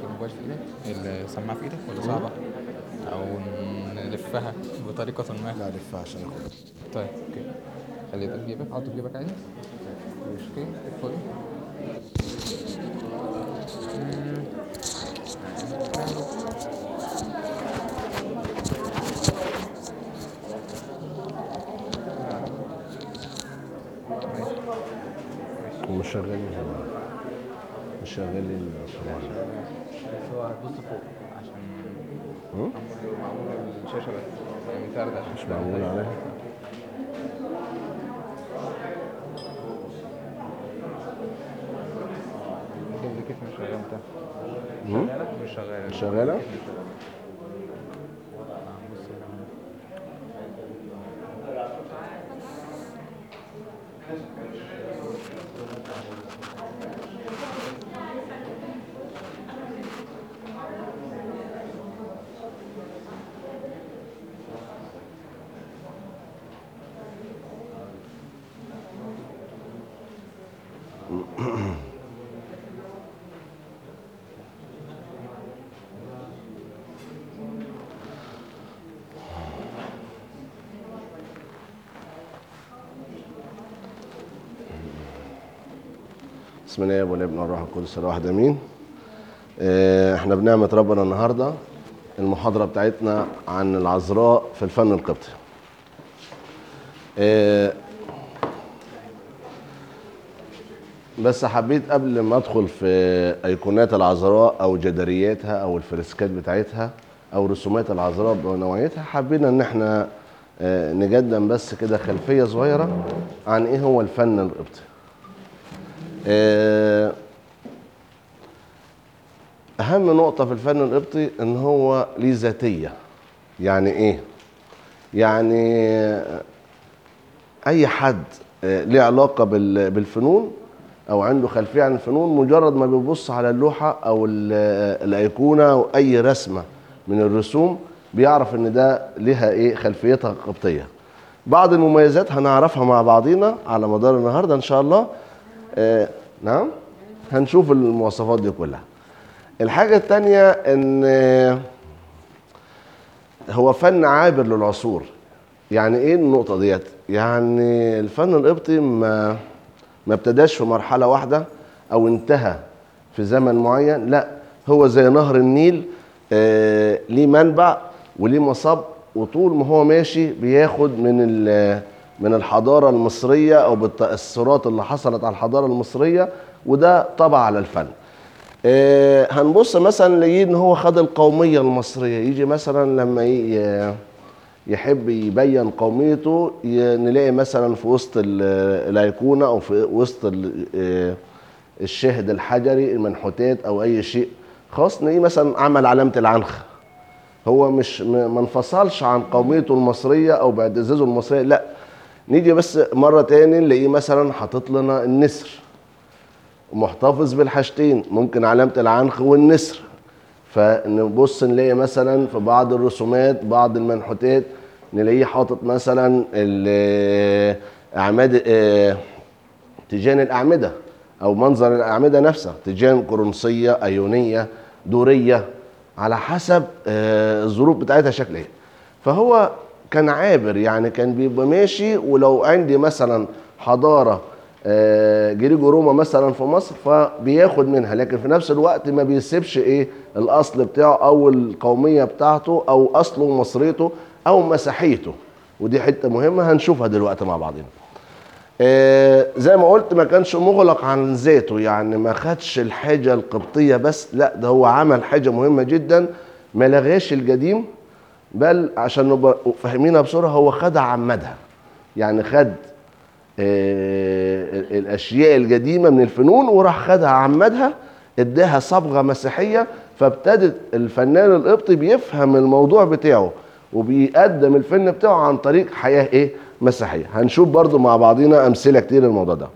الموبايل في ايدك السماعه في ايدك ولا صعبه او نلفها بطريقه ما لا لفها عشان اخد طيب اوكي خلي ده في جيبك حطه في جيبك عادي اوكي خد ومش شغال مش شغال الصباح بس هو هتبص فوق عشان هم؟ معمول الشاشه بس يعني بتعرض عشان مش معمول عليها كده كيف مش شغال انت هم؟ مش شغال مش شغالة؟ آه، بص يا جماعة. بسم الله والابن والروح القدس الواحد امين آه، احنا بنعمة ربنا النهارده المحاضرة بتاعتنا عن العذراء في الفن القبطي آه، بس حبيت قبل ما ادخل في ايقونات العذراء او جدارياتها او الفريسكات بتاعتها او رسومات العذراء بنوعيتها حبينا ان احنا آه، نقدم بس كده خلفية صغيرة عن ايه هو الفن القبطي آه، اهم نقطة في الفن القبطي ان هو ليه ذاتية يعني ايه يعني اي حد آه، ليه علاقة بال- بالفنون او عنده خلفية عن الفنون مجرد ما بيبص على اللوحة او ال- الايقونة او اي رسمة من الرسوم بيعرف ان ده ليها ايه خلفيتها قبطية بعض المميزات هنعرفها مع بعضينا على مدار النهارده ان شاء الله آه نعم هنشوف المواصفات دي كلها الحاجة التانية ان آه، هو فن عابر للعصور يعني ايه النقطة ديت يعني الفن القبطي ما ما ابتداش في مرحلة واحدة او انتهى في زمن معين لا هو زي نهر النيل آه ليه منبع وليه مصب وطول ما هو ماشي بياخد من ال- من الحضارة المصرية او بالتأثرات اللي حصلت على الحضارة المصرية وده طبع على الفن آه، هنبص مثلا نلاقيه ان هو خد القوميه المصريه يجي مثلا لما ي- يحب يبين قوميته ي- نلاقي مثلا في وسط ال- الايقونه او في وسط ال- آه، الشاهد الحجري المنحوتات او اي شيء خاص نلاقيه مثلا عمل علامه العنخ هو مش م- ما انفصلش عن قوميته المصريه او باعتزازه المصريه لا نيجي بس مره تاني نلاقيه مثلا حاطط لنا النسر محتفظ بالحاجتين ممكن علامة العنخ والنسر فنبص نلاقي مثلا في بعض الرسومات بعض المنحوتات نلاقيه حاطط مثلا ال- أعماد آه، تيجان الأعمدة أو منظر الأعمدة نفسها تيجان قرنصية أيونية دورية على حسب آه، الظروف بتاعتها شكل ايه فهو كان عابر يعني كان بيبقى ماشي ولو عندي مثلا حضارة آه، جريجو روما مثلا في مصر فبياخد منها لكن في نفس الوقت ما بيسيبش ايه الاصل بتاعه او القومية بتاعته او اصله ومصريته او مسيحيته ودي حتة مهمة هنشوفها دلوقتي مع بعضنا آه، زي ما قلت ما كانش مغلق عن ذاته يعني ما خدش الحاجة القبطية بس لا ده هو عمل حاجة مهمة جدا ما لغاش القديم بل عشان نبقى فاهمينها بسرعة هو خدها عمدها يعني خد آه، الاشياء القديمه من الفنون وراح خدها عمدها اداها صبغه مسيحيه فابتدت الفنان القبطي بيفهم الموضوع بتاعه وبيقدم الفن بتاعه عن طريق حياه ايه مسيحيه هنشوف برضو مع بعضينا امثله كتير للموضوع ده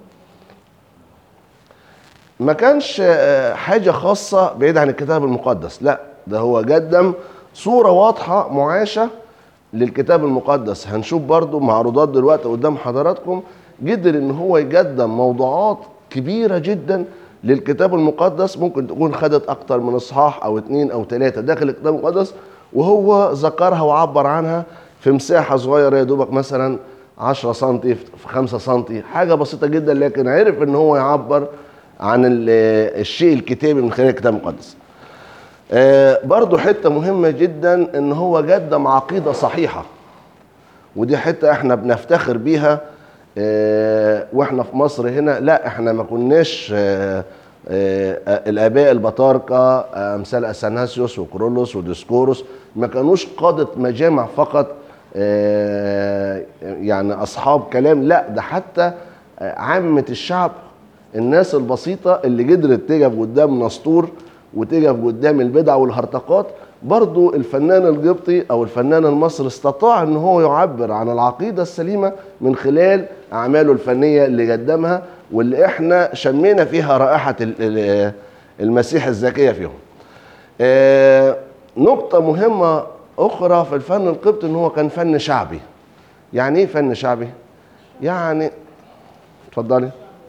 ما كانش آه، حاجه خاصه بعيد عن الكتاب المقدس لا ده هو قدم صوره واضحه معاشه للكتاب المقدس هنشوف برضو معروضات دلوقتي قدام حضراتكم قدر ان هو يقدم موضوعات كبيره جدا للكتاب المقدس ممكن تكون خدت اكتر من اصحاح او اتنين او تلاتة داخل الكتاب المقدس وهو ذكرها وعبر عنها في مساحة صغيرة يا دوبك مثلا 10 سم في 5 سم حاجة بسيطة جدا لكن عرف ان هو يعبر عن ال- الشيء الكتابي من خلال الكتاب المقدس آه، برضو حتة مهمة جدا ان هو قدم عقيدة صحيحة ودي حتة احنا بنفتخر بيها آه، واحنا في مصر هنا لا احنا ما كناش آه، آه، الاباء البطاركة آه، امثال اثناسيوس وكرولوس وديسكوروس ما كانوش قادة مجامع فقط آه، يعني اصحاب كلام لا ده حتى آه، عامة الشعب الناس البسيطة اللي قدرت تقف قدام نسطور وتقف قدام البدع والهرطقات برضو الفنان القبطي او الفنان المصري استطاع ان هو يعبر عن العقيدة السليمة من خلال اعماله الفنية اللي قدمها واللي احنا شمينا فيها رائحة ال- ال- المسيح الزكية فيهم آه، نقطة مهمة أخرى في الفن القبطي إن هو كان فن شعبي. يعني إيه فن شعبي؟ يعني اتفضلي.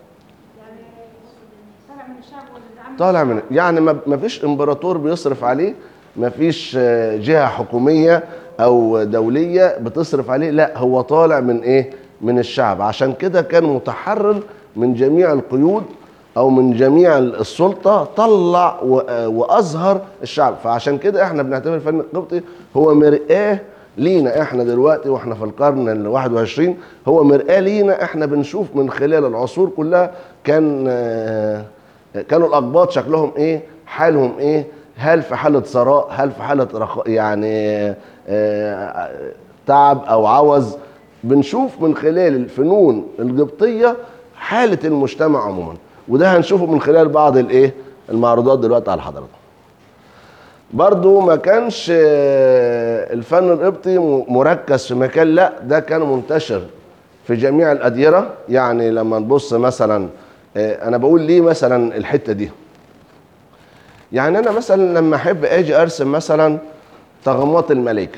طالع من الشعب ولا عامل طالع من يعني ما ما فيش امبراطور بيصرف عليه ما فيش آه، جهة حكومية أو دولية بتصرف عليه لا هو طالع من إيه؟ من الشعب عشان كده كان متحرر من جميع القيود أو من جميع السلطة طلع و- آه، وأظهر الشعب فعشان كده إحنا بنعتبر الفن القبطي هو مرآة لينا احنا دلوقتي واحنا في القرن ال 21 هو مرآة لينا احنا بنشوف من خلال العصور كلها كان آه، كانوا الاقباط شكلهم ايه حالهم ايه هل في حاله ثراء هل في حاله رخاء يعني آه، تعب او عوز بنشوف من خلال الفنون القبطيه حاله المجتمع عموما وده هنشوفه من خلال بعض الايه المعروضات دلوقتي على حضراتكم برضو ما كانش آه، الفن القبطي م- مركز في مكان لا ده كان منتشر في جميع الأديرة يعني لما نبص مثلا آه، أنا بقول ليه مثلا الحتة دي يعني أنا مثلا لما أحب أجي أرسم مثلا طغمات الملائكة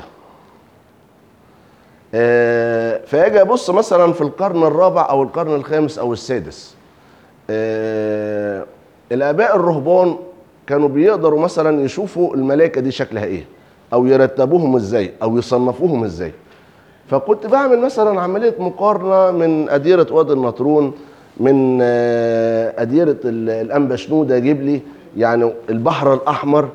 آه، فاجي ابص مثلا في القرن الرابع او القرن الخامس او السادس آه، الاباء الرهبان كانوا بيقدروا مثلا يشوفوا الملائكه دي شكلها ايه او يرتبوهم ازاي او يصنفوهم ازاي فكنت بعمل مثلا عمليه مقارنه من اديره وادي النطرون من آه، اديره ال- الانبا شنوده جبلي يعني البحر الاحمر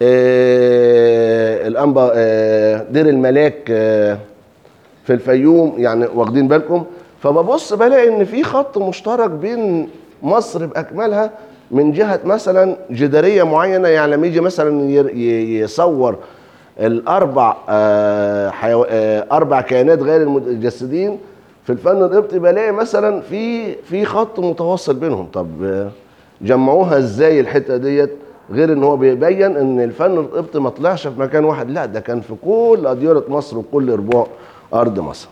آه، الانبا آه، دير الملاك آه، في الفيوم يعني واخدين بالكم فببص بلاقي ان في خط مشترك بين مصر باكملها من جهه مثلا جداريه معينه يعني لما يجي مثلا ير- ي- يصور الاربع آه، حيو... آه، اربع كائنات غير المتجسدين في الفن القبطي بلاقي مثلا في في خط متواصل بينهم طب آه، جمعوها ازاي الحته ديت غير ان هو بيبين ان الفن القبطي ما طلعش في مكان واحد لا ده كان في كل اديره مصر وكل ربوع ارض مصر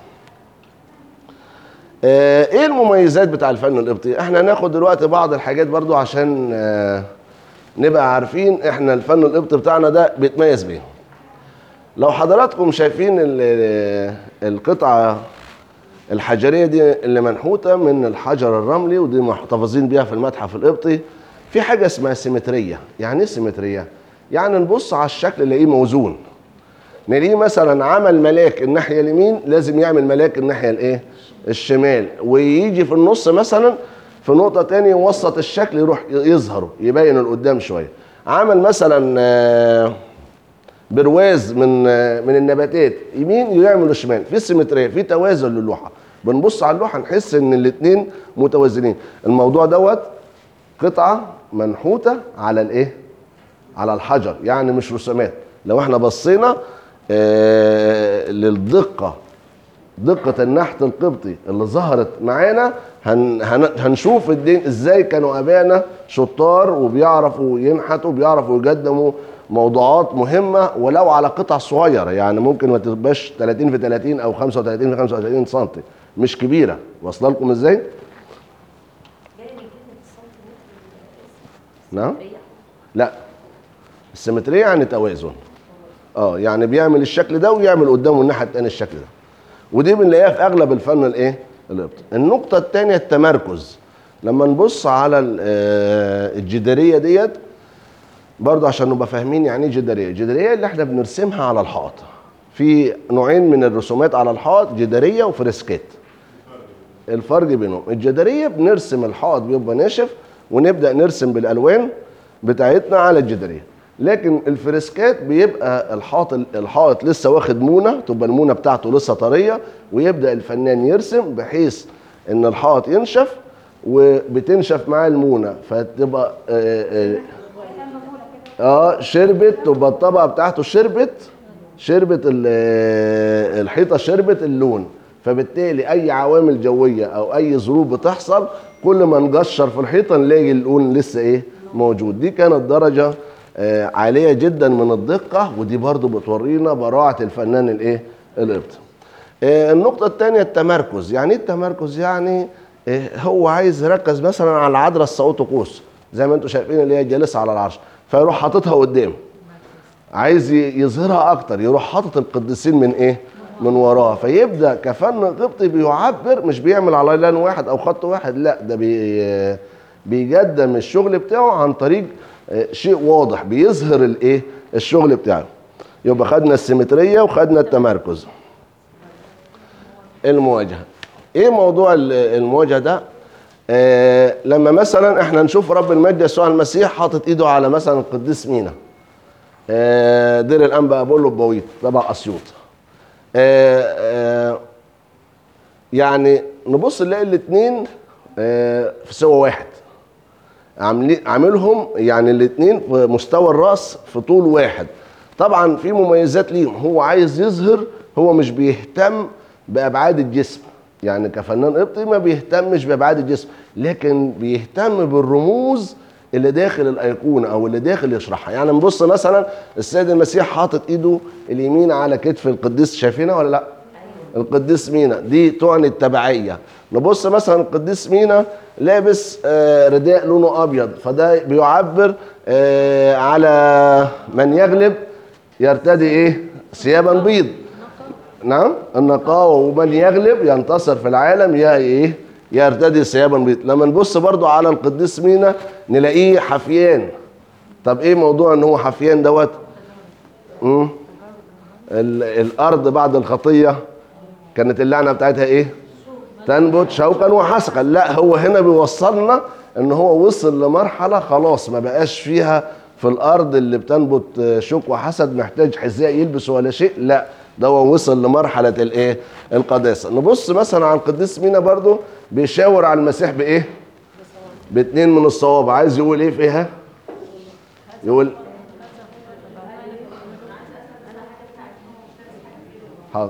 آه، ايه المميزات بتاع الفن القبطي احنا هناخد دلوقتي بعض الحاجات برضو عشان آه، نبقى عارفين احنا الفن القبطي بتاعنا ده بيتميز بيه لو حضراتكم شايفين ال- القطعه الحجريه دي اللي منحوته من الحجر الرملي ودي محتفظين بيها في المتحف القبطي في حاجه اسمها سيمتريه يعني ايه سيمتريه يعني نبص على الشكل نلاقيه موزون نلاقيه مثلا عمل ملاك الناحيه اليمين لازم يعمل ملاك الناحيه الايه الشمال ويجي في النص مثلا في نقطه تانية وسط الشكل يروح يظهر يبين القدام شويه عمل مثلا آه، برواز من آه، من النباتات يمين يعمل شمال في سيمتريه في توازن للوحه بنبص على اللوحه نحس ان الاثنين متوازنين الموضوع دوت قطعه منحوته على الايه على الحجر يعني مش رسومات لو احنا بصينا آه للدقه دقه النحت القبطي اللي ظهرت معانا هن هن هنشوف الدين ازاي كانوا ابائنا شطار وبيعرفوا ينحتوا وبيعرفوا يقدموا موضوعات مهمه ولو على قطع صغيره يعني ممكن ما تبقاش 30 في 30 او 35 في 35 سم مش كبيره واصله لكم ازاي؟ جاي من كلمة السنتيمتر نعم لا السيمتريه يعني توازن اه يعني بيعمل الشكل ده ويعمل قدامه الناحيه الثانيه الشكل ده ودي بنلاقيها في اغلب الفن الايه القبطي النقطه الثانيه التمركز لما نبص على ال- آه، الجداريه ديت برضه عشان نبقى فاهمين يعني ايه جداريه الجداريه اللي احنا بنرسمها على الحائط في نوعين من الرسومات على الحائط جداريه وفريسكات الفرق بينهم الجداريه بنرسم الحائط بيبقى ناشف ونبدا نرسم بالالوان بتاعتنا على الجداريه لكن الفريسكات بيبقى الحائط الحائط لسه واخد مونه تبقى المونه بتاعته لسه طريه ويبدا الفنان يرسم بحيث ان الحائط ينشف وبتنشف معاه المونه فتبقى آه، آه، اه شربت تبقى الطبقه بتاعته شربت شربت ال- آه، الحيطه شربت اللون فبالتالي اي عوامل جويه او اي ظروف بتحصل كل ما نجشر في الحيطه نلاقي اللون لسه ايه موجود دي كانت درجه آه، عاليه جدا من الدقه ودي برضو بتورينا براعه الفنان الايه القبطي آه، النقطة الثانية التمركز، يعني ايه التمركز؟ يعني آه، هو عايز يركز مثلا على العذراء الساوتوكوس زي ما انتم شايفين اللي هي جالسة على العرش، فيروح حاططها قدام. عايز ي- يظهرها أكتر، يروح حاطط القديسين من إيه؟ من وراه، فيبدأ كفن قبطي بيعبر مش بيعمل على لان واحد أو خط واحد، لا ده بي آه، بيقدم الشغل بتاعه عن طريق آه، شيء واضح بيظهر الإيه؟ الشغل بتاعه. يبقى خدنا السيمترية وخدنا التمركز. المواجهه ايه موضوع ال- المواجهه ده آه لما مثلا احنا نشوف رب المجد يسوع المسيح حاطط ايده على مثلا القديس مينا آه دير الانبا ابولو بويت تبع اسيوط آه آه يعني نبص نلاقي الاثنين آه في سوى واحد عاملين عاملهم يعني الاثنين في مستوى الراس في طول واحد طبعا في مميزات ليهم هو عايز يظهر هو مش بيهتم بابعاد الجسم يعني كفنان قبطي ما بيهتمش بابعاد الجسم لكن بيهتم بالرموز اللي داخل الايقونه او اللي داخل يشرحها يعني نبص مثلا السيد المسيح حاطط ايده اليمين على كتف القديس شايفينها ولا لا القديس مينا دي تعني التبعيه نبص مثلا القديس مينا لابس آه، رداء لونه ابيض فده بيعبر آه، على من يغلب يرتدي ايه ثيابا بيض نعم النقاوة ومن يغلب ينتصر في العالم يا ايه يرتدي ثيابا بيض لما نبص برضو على القديس مينا نلاقيه حفيان طب ايه موضوع ان هو حفيان دوت مم. ال- الارض بعد الخطيه كانت اللعنه بتاعتها ايه تنبت شوكا وحسقا لا هو هنا بيوصلنا ان هو وصل لمرحله خلاص ما بقاش فيها في الارض اللي بتنبت شوك وحسد محتاج حذاء يلبس ولا شيء لا ده هو وصل لمرحله الايه القداسه نبص مثلا على القديس مينا برضو بيشاور على المسيح بايه باتنين من الصوابع عايز يقول ايه فيها يقول حاضر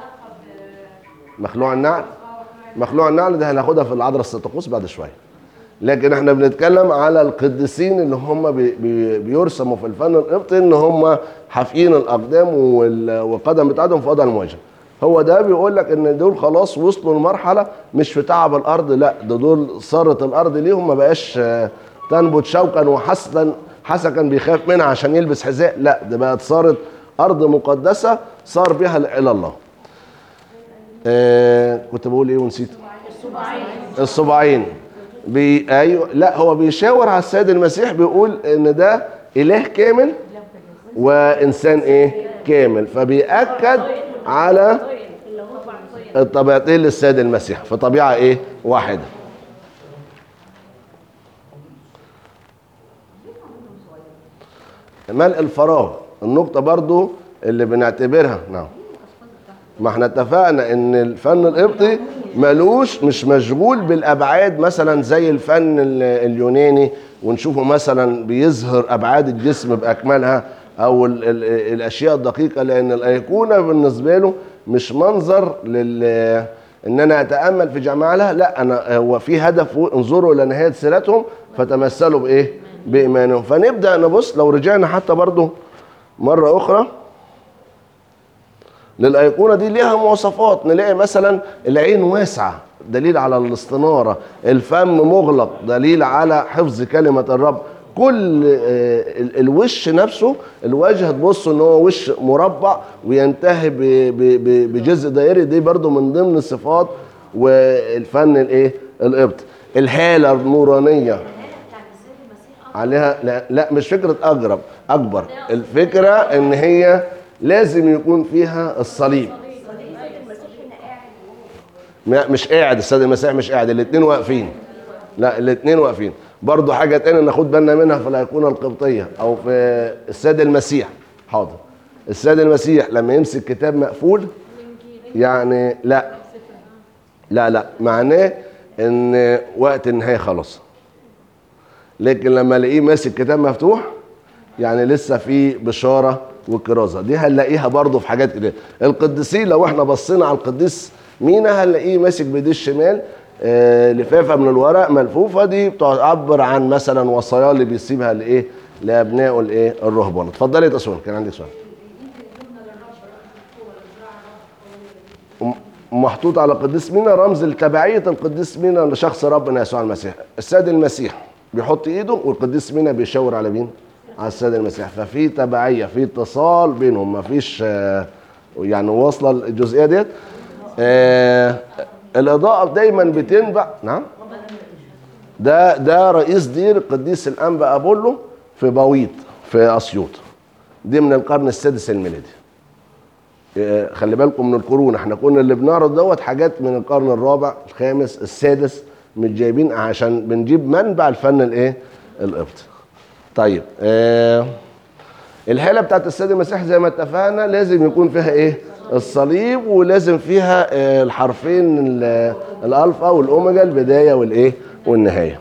مخلوع النعل مخلوع النعل ده هناخدها في العذراء الستقوس بعد شويه لكن احنا بنتكلم على القديسين اللي هم بي بي بيرسموا في الفن القبطي ان هم حافيين الاقدام وال- والقدم بتاعتهم في وضع المواجهه هو ده بيقول لك ان دول خلاص وصلوا لمرحله مش في تعب الارض لا ده دول صارت الارض ليهم ما بقاش آه، تنبت شوكا وحسدا حسكا بيخاف منها عشان يلبس حذاء لا ده بقت صارت ارض مقدسه صار بها الى الله آه كنت بقول ايه ونسيت الصباعين بي ايوه لا هو بيشاور على السيد المسيح بيقول ان ده اله كامل وانسان ايه كامل فبيأكد على الطبيعتين للسيد المسيح في طبيعه ايه واحده ملء الفراغ النقطه برضو اللي بنعتبرها نعم ما احنا اتفقنا ان الفن القبطي ملوش مش مشغول بالابعاد مثلا زي الفن ال- اليوناني ونشوفه مثلا بيظهر ابعاد الجسم باكملها او ال ال الاشياء الدقيقه لان الايقونه بالنسبه له مش منظر لل ان انا اتامل في جمالها لا انا هو في هدف انظروا الى نهايه سيرتهم فتمثلوا بايه بايمانهم فنبدا نبص لو رجعنا حتى برضو مره اخرى للايقونه دي ليها مواصفات نلاقي مثلا العين واسعه دليل على الاستناره الفم مغلق دليل على حفظ كلمه الرب كل آه، ال- الوش نفسه الوجه تبص ان هو وش مربع وينتهي ب- ب- ب- بجزء دائري دي برضو من ضمن صفات والفن الايه القبطي الهاله النورانيه الهالة بتاعت السيد المسيح أكبر. عليها لا, لا مش فكره اقرب اكبر الفكره ان هي لازم يكون فيها الصليب السيد المسيح هنا قاعد وهو ما- مش قاعد السيد المسيح مش قاعد الاثنين واقفين لا الاثنين واقفين برضو حاجه تانية ناخد بالنا منها في الايقونه القبطيه او في السيد المسيح حاضر السيد المسيح لما يمسك كتاب مقفول يعني لا لا لا معناه ان وقت النهايه خلاص لكن لما الاقيه ماسك كتاب مفتوح يعني لسه في بشاره وكرازه دي هنلاقيها برضه في حاجات كده القديسين لو احنا بصينا على القديس مينا هنلاقيه ماسك بايديه الشمال آه لفافه من الورق ملفوفه دي بتعبر عن مثلا وصايا اللي بيسيبها لايه لابنائه الايه الرهبان اتفضلي يا تسون كان عندك سؤال م- محطوط على القديس مينا رمز لتبعية القديس مينا لشخص ربنا يسوع المسيح السيد المسيح بيحط ايده والقديس مينا بيشاور على مين على السيد المسيح ففي تبعية في اتصال بينهم مفيش آه، يعني واصلة الجزئية ديت آه، الإضاءة دايما بتنبع نعم ده ده رئيس دير القديس الأنبا أبولو في بويط في أسيوط دي من القرن السادس الميلادي إيه، خلي بالكم من القرون احنا كنا اللي بنعرض دوت حاجات من القرن الرابع الخامس السادس مش جايبين عشان بنجيب منبع الفن الايه القبطي طيب اه الهاله بتاعت السيد المسيح زي ما اتفقنا لازم يكون فيها ايه الصليب ولازم فيها اه الحرفين ال- الالفا والاوميجا البدايه والايه والنهايه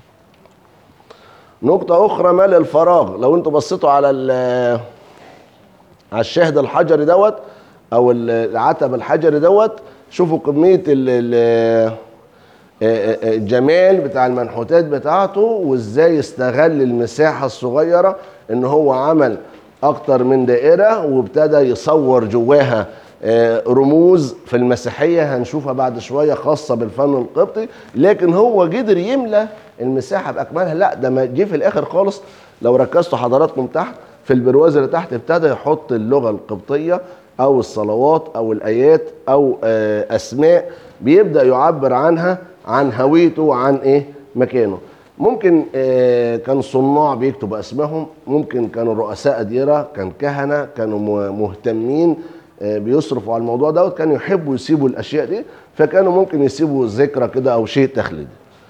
نقطة أخرى مال الفراغ لو أنتوا بصيتوا على ال- على الشاهد الحجري دوت او ال- العتب الحجري دوت شوفوا كميه ال- ال- الجمال بتاع المنحوتات بتاعته وازاي استغل المساحه الصغيره ان هو عمل اكتر من دائره وابتدى يصور جواها آه، رموز في المسيحيه هنشوفها بعد شويه خاصه بالفن القبطي لكن هو قدر يملى المساحه باكملها لا ده ما جه في الاخر خالص لو ركزتوا حضراتكم تحت في البرواز اللي تحت ابتدى يحط اللغه القبطيه او الصلوات او الايات او آه، اسماء بيبدا يعبر عنها عن هويته وعن ايه مكانه ممكن آه، كان صناع بيكتبوا اسمائهم ممكن كانوا رؤساء اديره كان كهنه كانوا م- مهتمين آه، بيصرفوا على الموضوع دوت كانوا يحبوا يسيبوا الاشياء دي فكانوا ممكن يسيبوا ذكرى كده او شيء تخليدي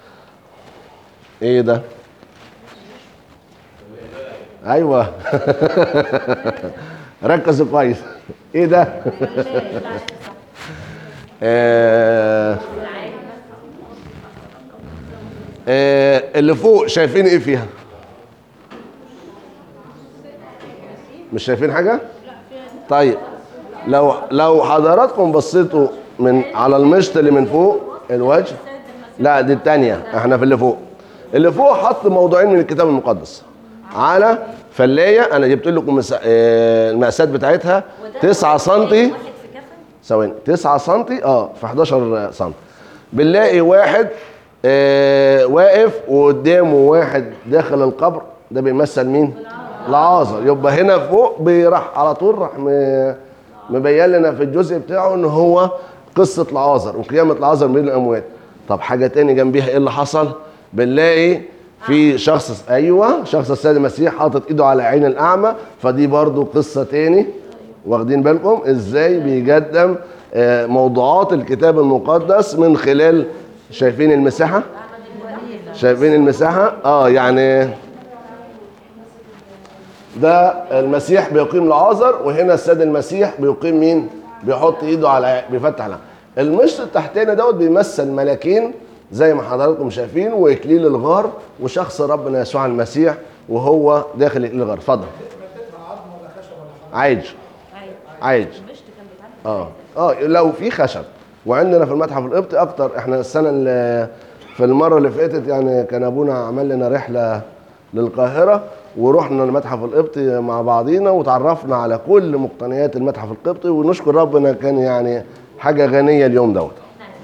ايه ده ايوه ركزوا كويس ايه ده آه آه اللي فوق شايفين ايه فيها مش شايفين حاجه طيب لو لو حضراتكم بصيتوا من على المشط اللي من فوق الوجه لا دي التانية احنا في اللي فوق اللي فوق حط موضوعين من الكتاب المقدس على فلاية انا جبت لكم مس- آه، المقاسات بتاعتها 9 سنتي واحد في كفن ثواني 9 سم اه في 11 سم بنلاقي واحد آه واقف وقدامه واحد داخل القبر ده بيمثل مين؟ العازر يبقى هنا فوق بيراح على طول راح م- مبين لنا في الجزء بتاعه ان هو قصه العازر وقيامه العازر من الاموات طب حاجه تاني جنبيها ايه اللي حصل؟ بنلاقي في شخص ايوه شخص السيد المسيح حاطط ايده على عين الاعمى فدي برضو قصه تاني واخدين بالكم ازاي بيقدم آه، موضوعات الكتاب المقدس من خلال شايفين المساحه شايفين المساحه اه يعني ده المسيح بيقيم العازر وهنا السيد المسيح بيقيم مين بيحط ايده على بيفتح على المشط التحتاني دوت بيمثل ملاكين زي ما حضراتكم شايفين واكليل الغار وشخص ربنا يسوع المسيح وهو داخل اكليل الغار اتفضل عايج عايج المشط كان بيتعمل اه اه لو في خشب وعندنا في المتحف القبطي اكتر احنا السنه اللي في المره اللي فاتت يعني كان ابونا عمل لنا رحله للقاهره ورحنا المتحف القبطي مع بعضينا وتعرفنا على كل مقتنيات المتحف القبطي ونشكر ربنا كان يعني حاجه غنيه اليوم دوت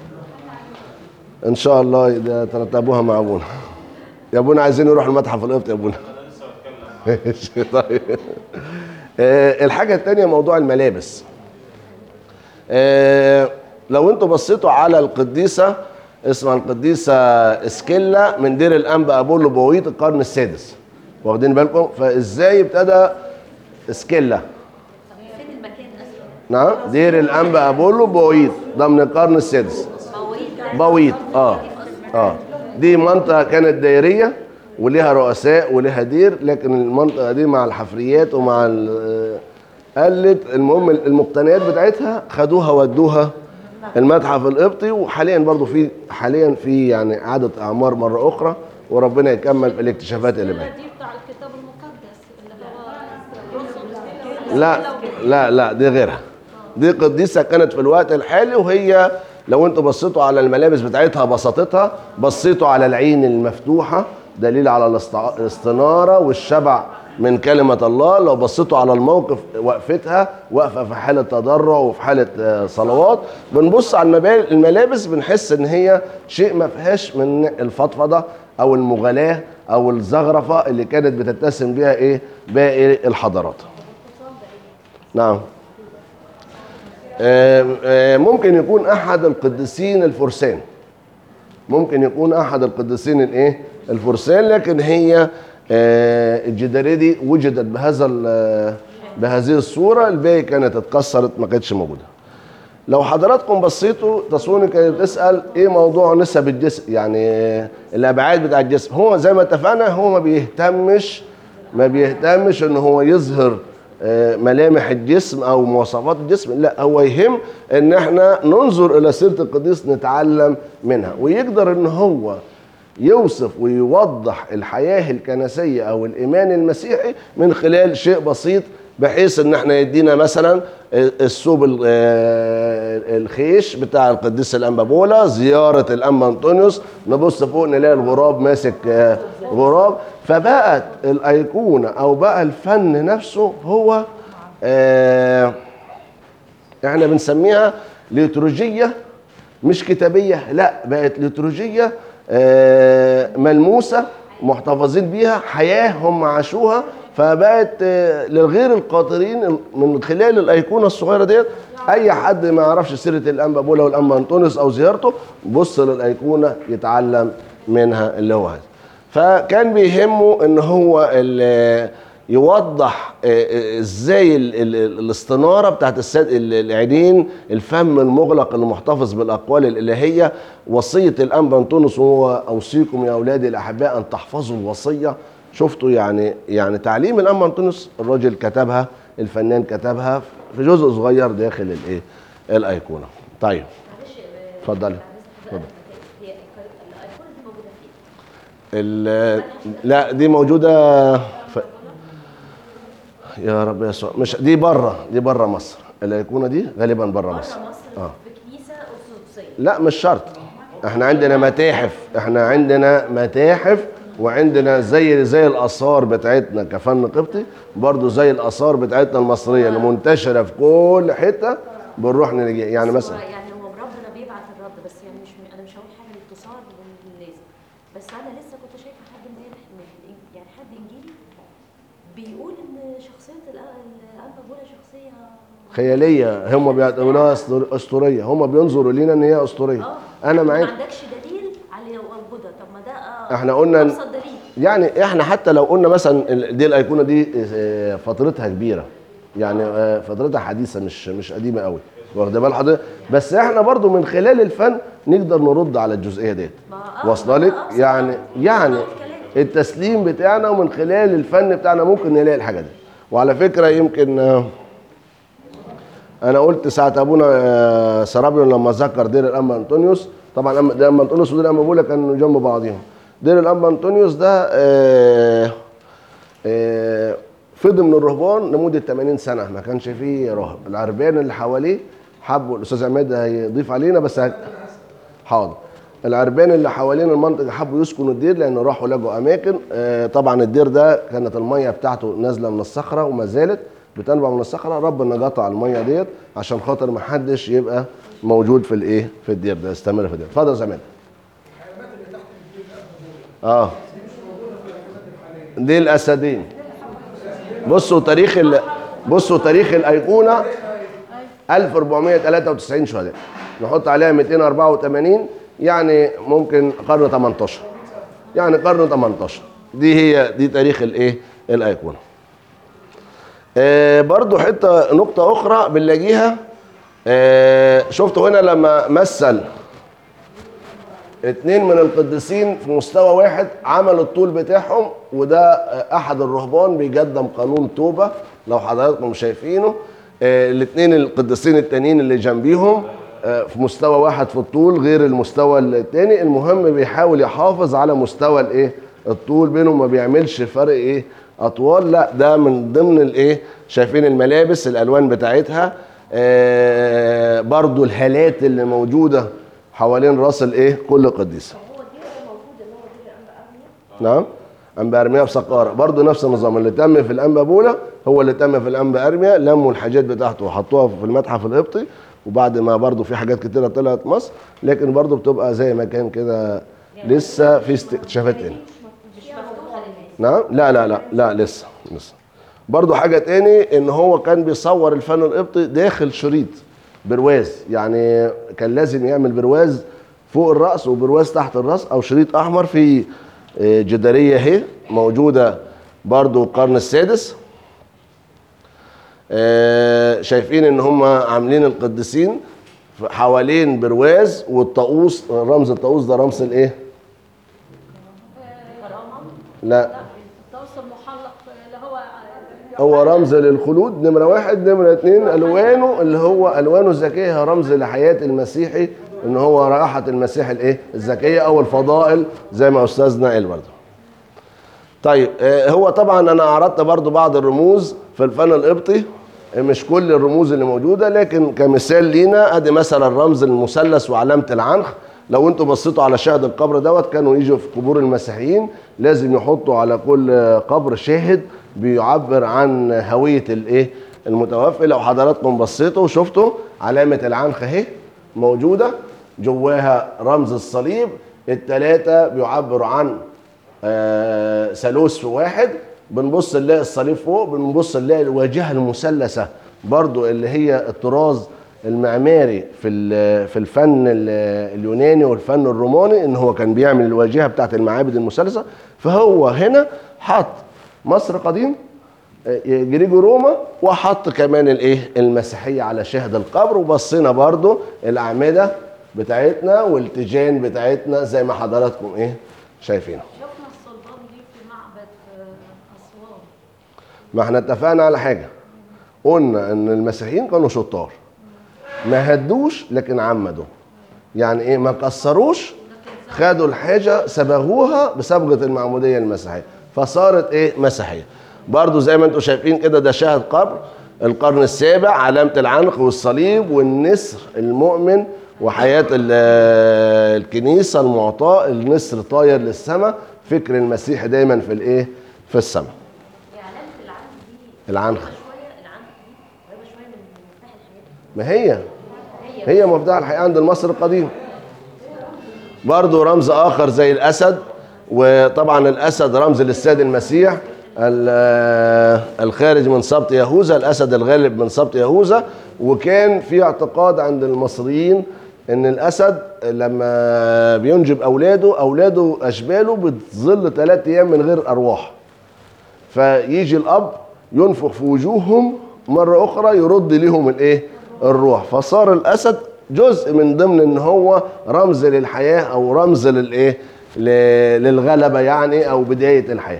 ان شاء الله ده ترتبوها مع ابونا يا ابونا عايزين نروح المتحف القبطي يا ابونا ماشي، طيب آه، الحاجه الثانيه موضوع الملابس آه، لو انتوا بصيتوا على القديسه اسمها القديسه اسكيلا من دير الانبا ابولو بويط القرن السادس واخدين بالكم فازاي ابتدى اسكيلا فين المكان اصلا؟ نعم دير الانبا ابولو بويط ده من القرن السادس مويد بويط اه اه دي منطقه كانت دائريه وليها رؤساء وليها دير لكن المنطقه دي مع الحفريات ومع ال- قلت المهم المقتنيات بتاعتها خدوها ودوها المتحف القبطي وحاليا برضو في حاليا في يعني اعاده اعمار مره اخرى وربنا يكمل الاكتشافات اللي بقت دي بتاع الكتاب المقدس اللي هو لا لا لا دي غيرها دي قديسة كانت في الوقت الحالي وهي لو انتوا بصيتوا على الملابس بتاعتها بساطتها بصيتوا على العين المفتوحة دليل على الاستع- الاستنارة والشبع من كلمة الله لو بصيتوا على الموقف وقفتها واقفة في حالة تضرع وفي حالة آه، صلوات بنبص على المبا- الملابس بنحس ان هي شيء ما فيهاش من الفضفضة او المغالاة او الزغرفة اللي كانت بتتسم بها ايه باقي الحضارات نعم آم، آم، ممكن يكون احد القديسين الفرسان ممكن يكون احد القديسين الايه الفرسان لكن هي آه، الجداريه دي وجدت بهذا ال- بهذه الصوره الباقي كانت اتكسرت ما كانتش موجوده لو حضراتكم بصيتوا تصوني كانت بتسال ايه موضوع نسب الجسم يعني آه، الابعاد بتاع الجسم هو زي ما اتفقنا هو ما بيهتمش ما بيهتمش ان هو يظهر آه، ملامح الجسم او مواصفات الجسم لا هو يهم ان احنا ننظر الى سيره القديس نتعلم منها ويقدر ان هو يوصف ويوضح الحياه الكنسيه او الايمان المسيحي من خلال شيء بسيط بحيث ان احنا يدينا مثلا الثوب ال- آه، الخيش بتاع القديس الانبابولا زياره الانبا انطونيوس نبص فوق نلاقي الغراب ماسك آه، غراب فبقت الايقونه او بقى الفن نفسه هو آه، احنا بنسميها ليتروجيه مش كتابيه لا بقت ليتروجيه آه، ملموسه محتفظين بيها حياه هم عاشوها فبقت آه، للغير القادرين من خلال الايقونه الصغيره ديت اي حد ما يعرفش سيره الانبا بولا والانبا انطونيوس او زيارته بص للايقونه يتعلم منها اللي هو هذا فكان بيهمه ان هو ال- يوضح آه، آه، ازاي ال- ال- ال- الاستناره بتاعت السد ال- العينين الفم المغلق المحتفظ بالاقوال الالهيه وصيه الانبا انطونيوس وهو اوصيكم يا اولادي الاحباء ان تحفظوا الوصيه شفتوا يعني يعني تعليم الانبا انطونيوس الراجل كتبها الفنان كتبها في جزء صغير داخل الايه الايقونه طيب معلش آه، اتفضلي اتفضلي هي الايقونه دي موجوده فين؟ ال- لا دي موجوده في يا رب يسوع مش دي بره دي بره مصر الايقونه دي غالبا بره بره مصر مصر اه في كنيسه ارثوذكسيه لا مش شرط احنا عندنا متاحف احنا عندنا متاحف وعندنا زي زي الاثار بتاعتنا كفن قبطي برضو زي الاثار بتاعتنا المصريه اللي منتشره في كل حته بنروح نلاقيها يعني بس مثلا هو يعني هو ربنا بيبعت الرد بس يعني مش انا مش هقول حاجه للتصال للناس بس انا لسه كنت شايفه حد امبارح من الإن- يعني حد انجيلي بيقول ان شخصيه الأ- الانبا بولا شخصيه خياليه هم بيعتبروها أسطور- اسطوريه هم بينظروا لينا ان هي اسطوريه اه انا ما معاك عندكش دليل على وجودها طب ما ده آه، احنا قلنا إن- ابسط دليل يعني احنا حتى لو قلنا مثلا ال- دي الايقونه دي اه، فترتها كبيره يعني اه، فترتها حديثه مش مش قديمه قوي واخد بال حضرتك بس احنا برضو من خلال الفن نقدر نرد على الجزئيه ديت ما آه، واصله لك ما أقصد يعني آه، يعني آه، الكلام. التسليم بتاعنا ومن خلال الفن بتاعنا ممكن نلاقي الحاجه دي وعلى فكره يمكن اه، انا قلت ساعه ابونا آه، سرابيون لما ذكر دير الانبا انطونيوس طبعا الأنبا- دير الانبا انطونيوس ودير الانبا بولا كانوا جنب بعضهم دير الانبا انطونيوس ده آه، آه، فضل من الرهبان لمده 80 سنه ما كانش فيه راهب العربان اللي حواليه حبوا الاستاذ عماد هيضيف علينا بس هت- حاضر العربان اللي حوالين المنطقه حبوا يسكنوا الدير لان راحوا لقوا اماكن آه، طبعا الدير ده كانت الميه بتاعته نازله من الصخره وما زالت بتنبع من الصخره ربنا قطع الميه ديت عشان خاطر ما حدش يبقى موجود في الايه في الدير ده يستمر في الدير اتفضل يا زمان اه دي الاسدين بصوا تاريخ ال... بصوا تاريخ الايقونه 1493 شهداء نحط عليها 284 يعني ممكن قرن 18 يعني قرن 18 دي هي دي تاريخ الايه الايقونه آه برضو حته نقطه اخرى بنلاقيها آه شفتوا هنا لما مثل اتنين من القديسين في مستوى واحد عملوا الطول بتاعهم وده آه، احد الرهبان بيقدم قانون توبه لو حضراتكم شايفينه آه، الاتنين القديسين التانيين اللي جنبيهم آه، في مستوى واحد في الطول غير المستوى التاني المهم بيحاول يحافظ على مستوى الايه الطول بينهم ما بيعملش فرق ايه اطوال لا ده من ضمن الايه شايفين الملابس الالوان بتاعتها آه برضو الهالات اللي موجوده حوالين راس الايه كل قديسه هو الدير موجود اللي هو دير انبا ارميا نعم انبا ارميا بسقاره برضو نفس النظام اللي تم في الانبا بولا هو اللي تم في الانبا ارميا لموا الحاجات بتاعته وحطوها في المتحف القبطي وبعد ما برضو في حاجات كتيره طلعت مصر لكن برضو بتبقى زي ما كان كده لسه في استكشافات تاني مش مفتوحه للناس نعم لا لا لا لا لسه لسه برضو حاجة تاني ان هو كان بيصور الفن القبطي داخل شريط برواز يعني كان لازم يعمل برواز فوق الرأس وبرواز تحت الرأس او شريط احمر في آه، جدارية اهي موجودة برضو القرن السادس آه، شايفين ان هم عاملين القديسين حوالين برواز والطاووس رمز الطاووس ده رمز الايه؟ كرامه لا الطاووس المحلق اللي هو هو رمز للخلود نمرة واحد نمرة اتنين ألوانه اللي هو ألوانه الذكية هي رمز لحياة المسيحي إن هو رائحة المسيح الإيه الذكية أو الفضائل زي ما أستاذنا قال برضه طيب آه، هو طبعا أنا عرضت برضه بعض الرموز في الفن القبطي آه، مش كل الرموز اللي موجودة لكن كمثال لينا أدي مثلا رمز المثلث وعلامة العنخ لو انتوا بصيتوا على شاهد القبر دوت كانوا يجوا في قبور المسيحيين لازم يحطوا على كل قبر شاهد بيعبر عن هوية الايه المتوفي لو حضراتكم بصيتوا وشفتوا علامة العنخ اهي موجودة جواها رمز الصليب التلاتة بيعبروا عن آه، ثالوث في واحد بنبص نلاقي الصليب فوق بنبص نلاقي الواجهه المثلثه برضو اللي هي الطراز المعماري في ال- في الفن ال- اليوناني والفن الروماني ان هو كان بيعمل الواجهه بتاعت المعابد المثلثه فهو هنا حط مصر قديم آه، جريجو روما وحط كمان الايه المسيحيه على شاهد القبر وبصينا برضو الاعمده بتاعتنا والتيجان بتاعتنا زي ما حضراتكم ايه شايفينها شفنا الصلبان دي في معبد آه، اسوان ما احنا اتفقنا على حاجه قلنا ان المسيحيين كانوا شطار ما هدوش لكن عمدوا يعني ايه ما كسروش خدوا الحاجه صبغوها بصبغه المعموديه المسيحيه فصارت ايه مسيحيه برضو زي ما انتم شايفين كده ده شاهد قبر القرن السابع علامه العنق والصليب والنسر المؤمن وحياه ال- الكنيسه المعطاء النسر طاير للسماء فكر المسيح دايما في الايه في السماء هي علامه العنف دي العنخ. قريبة شويه العنف دي قريبه شويه من مفتاح الحياه ما هي هي هي مفتاح الحياة عند المصري القديم برضو رمز آخر زي الأسد وطبعا الأسد رمز للسيد المسيح ال- الخارج من سبط يهوذا الأسد الغالب من سبط يهوذا وكان في اعتقاد عند المصريين ان الاسد لما بينجب اولاده اولاده اشباله بتظل ثلاث ايام من غير ارواح فيجي الاب ينفخ في وجوههم مره اخرى يرد ليهم الايه الروح فصار الاسد جزء من ضمن ان هو رمز للحياه او رمز للايه ل- للغلبه يعني او بدايه الحياه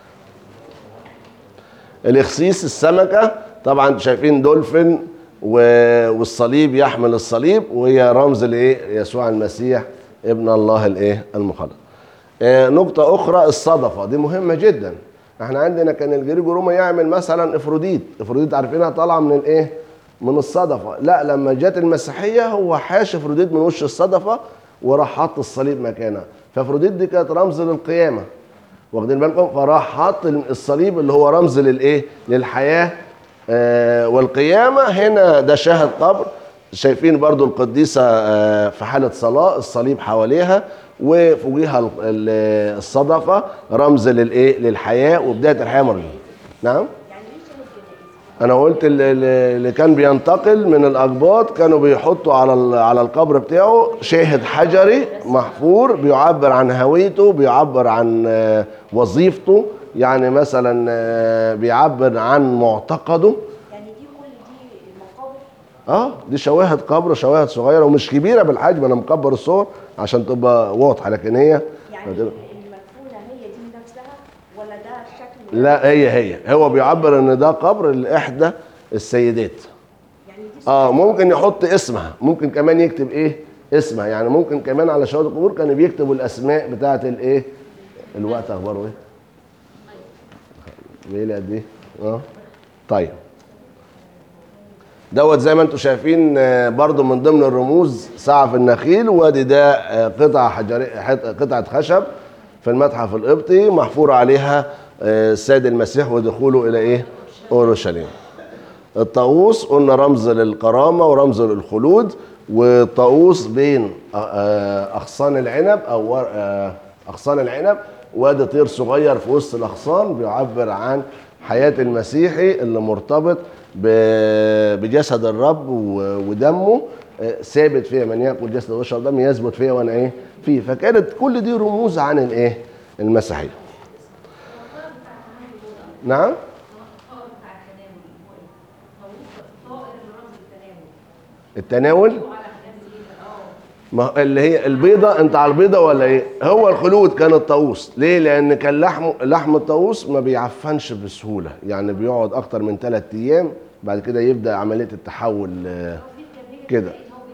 الاخسيس السمكه طبعا انتوا شايفين دولفين و- والصليب يحمل الصليب وهي رمز لايه يسوع المسيح ابن الله الايه المخلص آه، نقطة أخرى الصدفة دي مهمة جدا احنا عندنا كان الجريجو روما يعمل مثلا افروديت افروديت عارفينها طالعة من الايه من الصدفة لا لما جت المسيحية هو حاش افروديت من وش الصدفة وراح حط الصليب مكانها فافروديت دي كانت رمز للقيامة واخدين بالكم فراح حط الصليب اللي هو رمز للايه للحياة آه والقيامة هنا ده شاهد قبر شايفين برضو القديسة آه في حالة صلاة الصليب حواليها وفوقيها ال- ال- الصدقة رمز للايه للحياة وبداية الحياة مرة نعم يعني ليه شاهد جنائز انا قلت اللي- اللي اللي كان بينتقل من الاقباط كانوا بيحطوا على ال- على القبر بتاعه شاهد حجري محفور بيعبر عن هويته بيعبر عن آه، وظيفته يعني مثلا آه، بيعبر عن معتقده يعني دي كل دي مقابر اه دي شواهد قبر شواهد صغيره ومش كبيره بالحجم انا مكبر الصور عشان تبقى واضحه لكن هي يعني هتبقى- المدفونه هي دي نفسها ولا ده شكل لا هي هي هو بيعبر ان ده قبر لاحدى السيدات يعني دي اه ممكن يحط اسمها ممكن كمان يكتب ايه اسمها يعني ممكن كمان على شهاده القبور كانوا بيكتبوا الاسماء بتاعه الايه الوقت اخباره ايه ليله قد ايه اه طيب دوت زي ما انتم شايفين آه، برضو من ضمن الرموز سعف النخيل وادي ده آه، قطعه حجريه حت- قطعه خشب في المتحف القبطي محفور عليها آه، السيد المسيح ودخوله الى ايه اورشليم الطاووس قلنا رمز للكرامة ورمز للخلود والطاووس بين آه، آه، أغصان العنب أو ور- آه، أغصان العنب وادي طير صغير في وسط الأغصان بيعبر عن حياة المسيحي اللي مرتبط ب- بجسد الرب و- ودمه آه، ثابت فيها من ياكل جسد ويشرب دم يثبت فيها وانا ايه فيه فكانت كل دي رموز عن الايه المسيحيه نعم التناول ما اللي هي البيضة انت على البيضة ولا ايه هو الخلود كان الطاووس ليه لان كان لحم لحم الطاووس ما بيعفنش بسهولة يعني بيقعد اكتر من ثلاث ايام بعد كده يبدأ عملية التحول آه، كده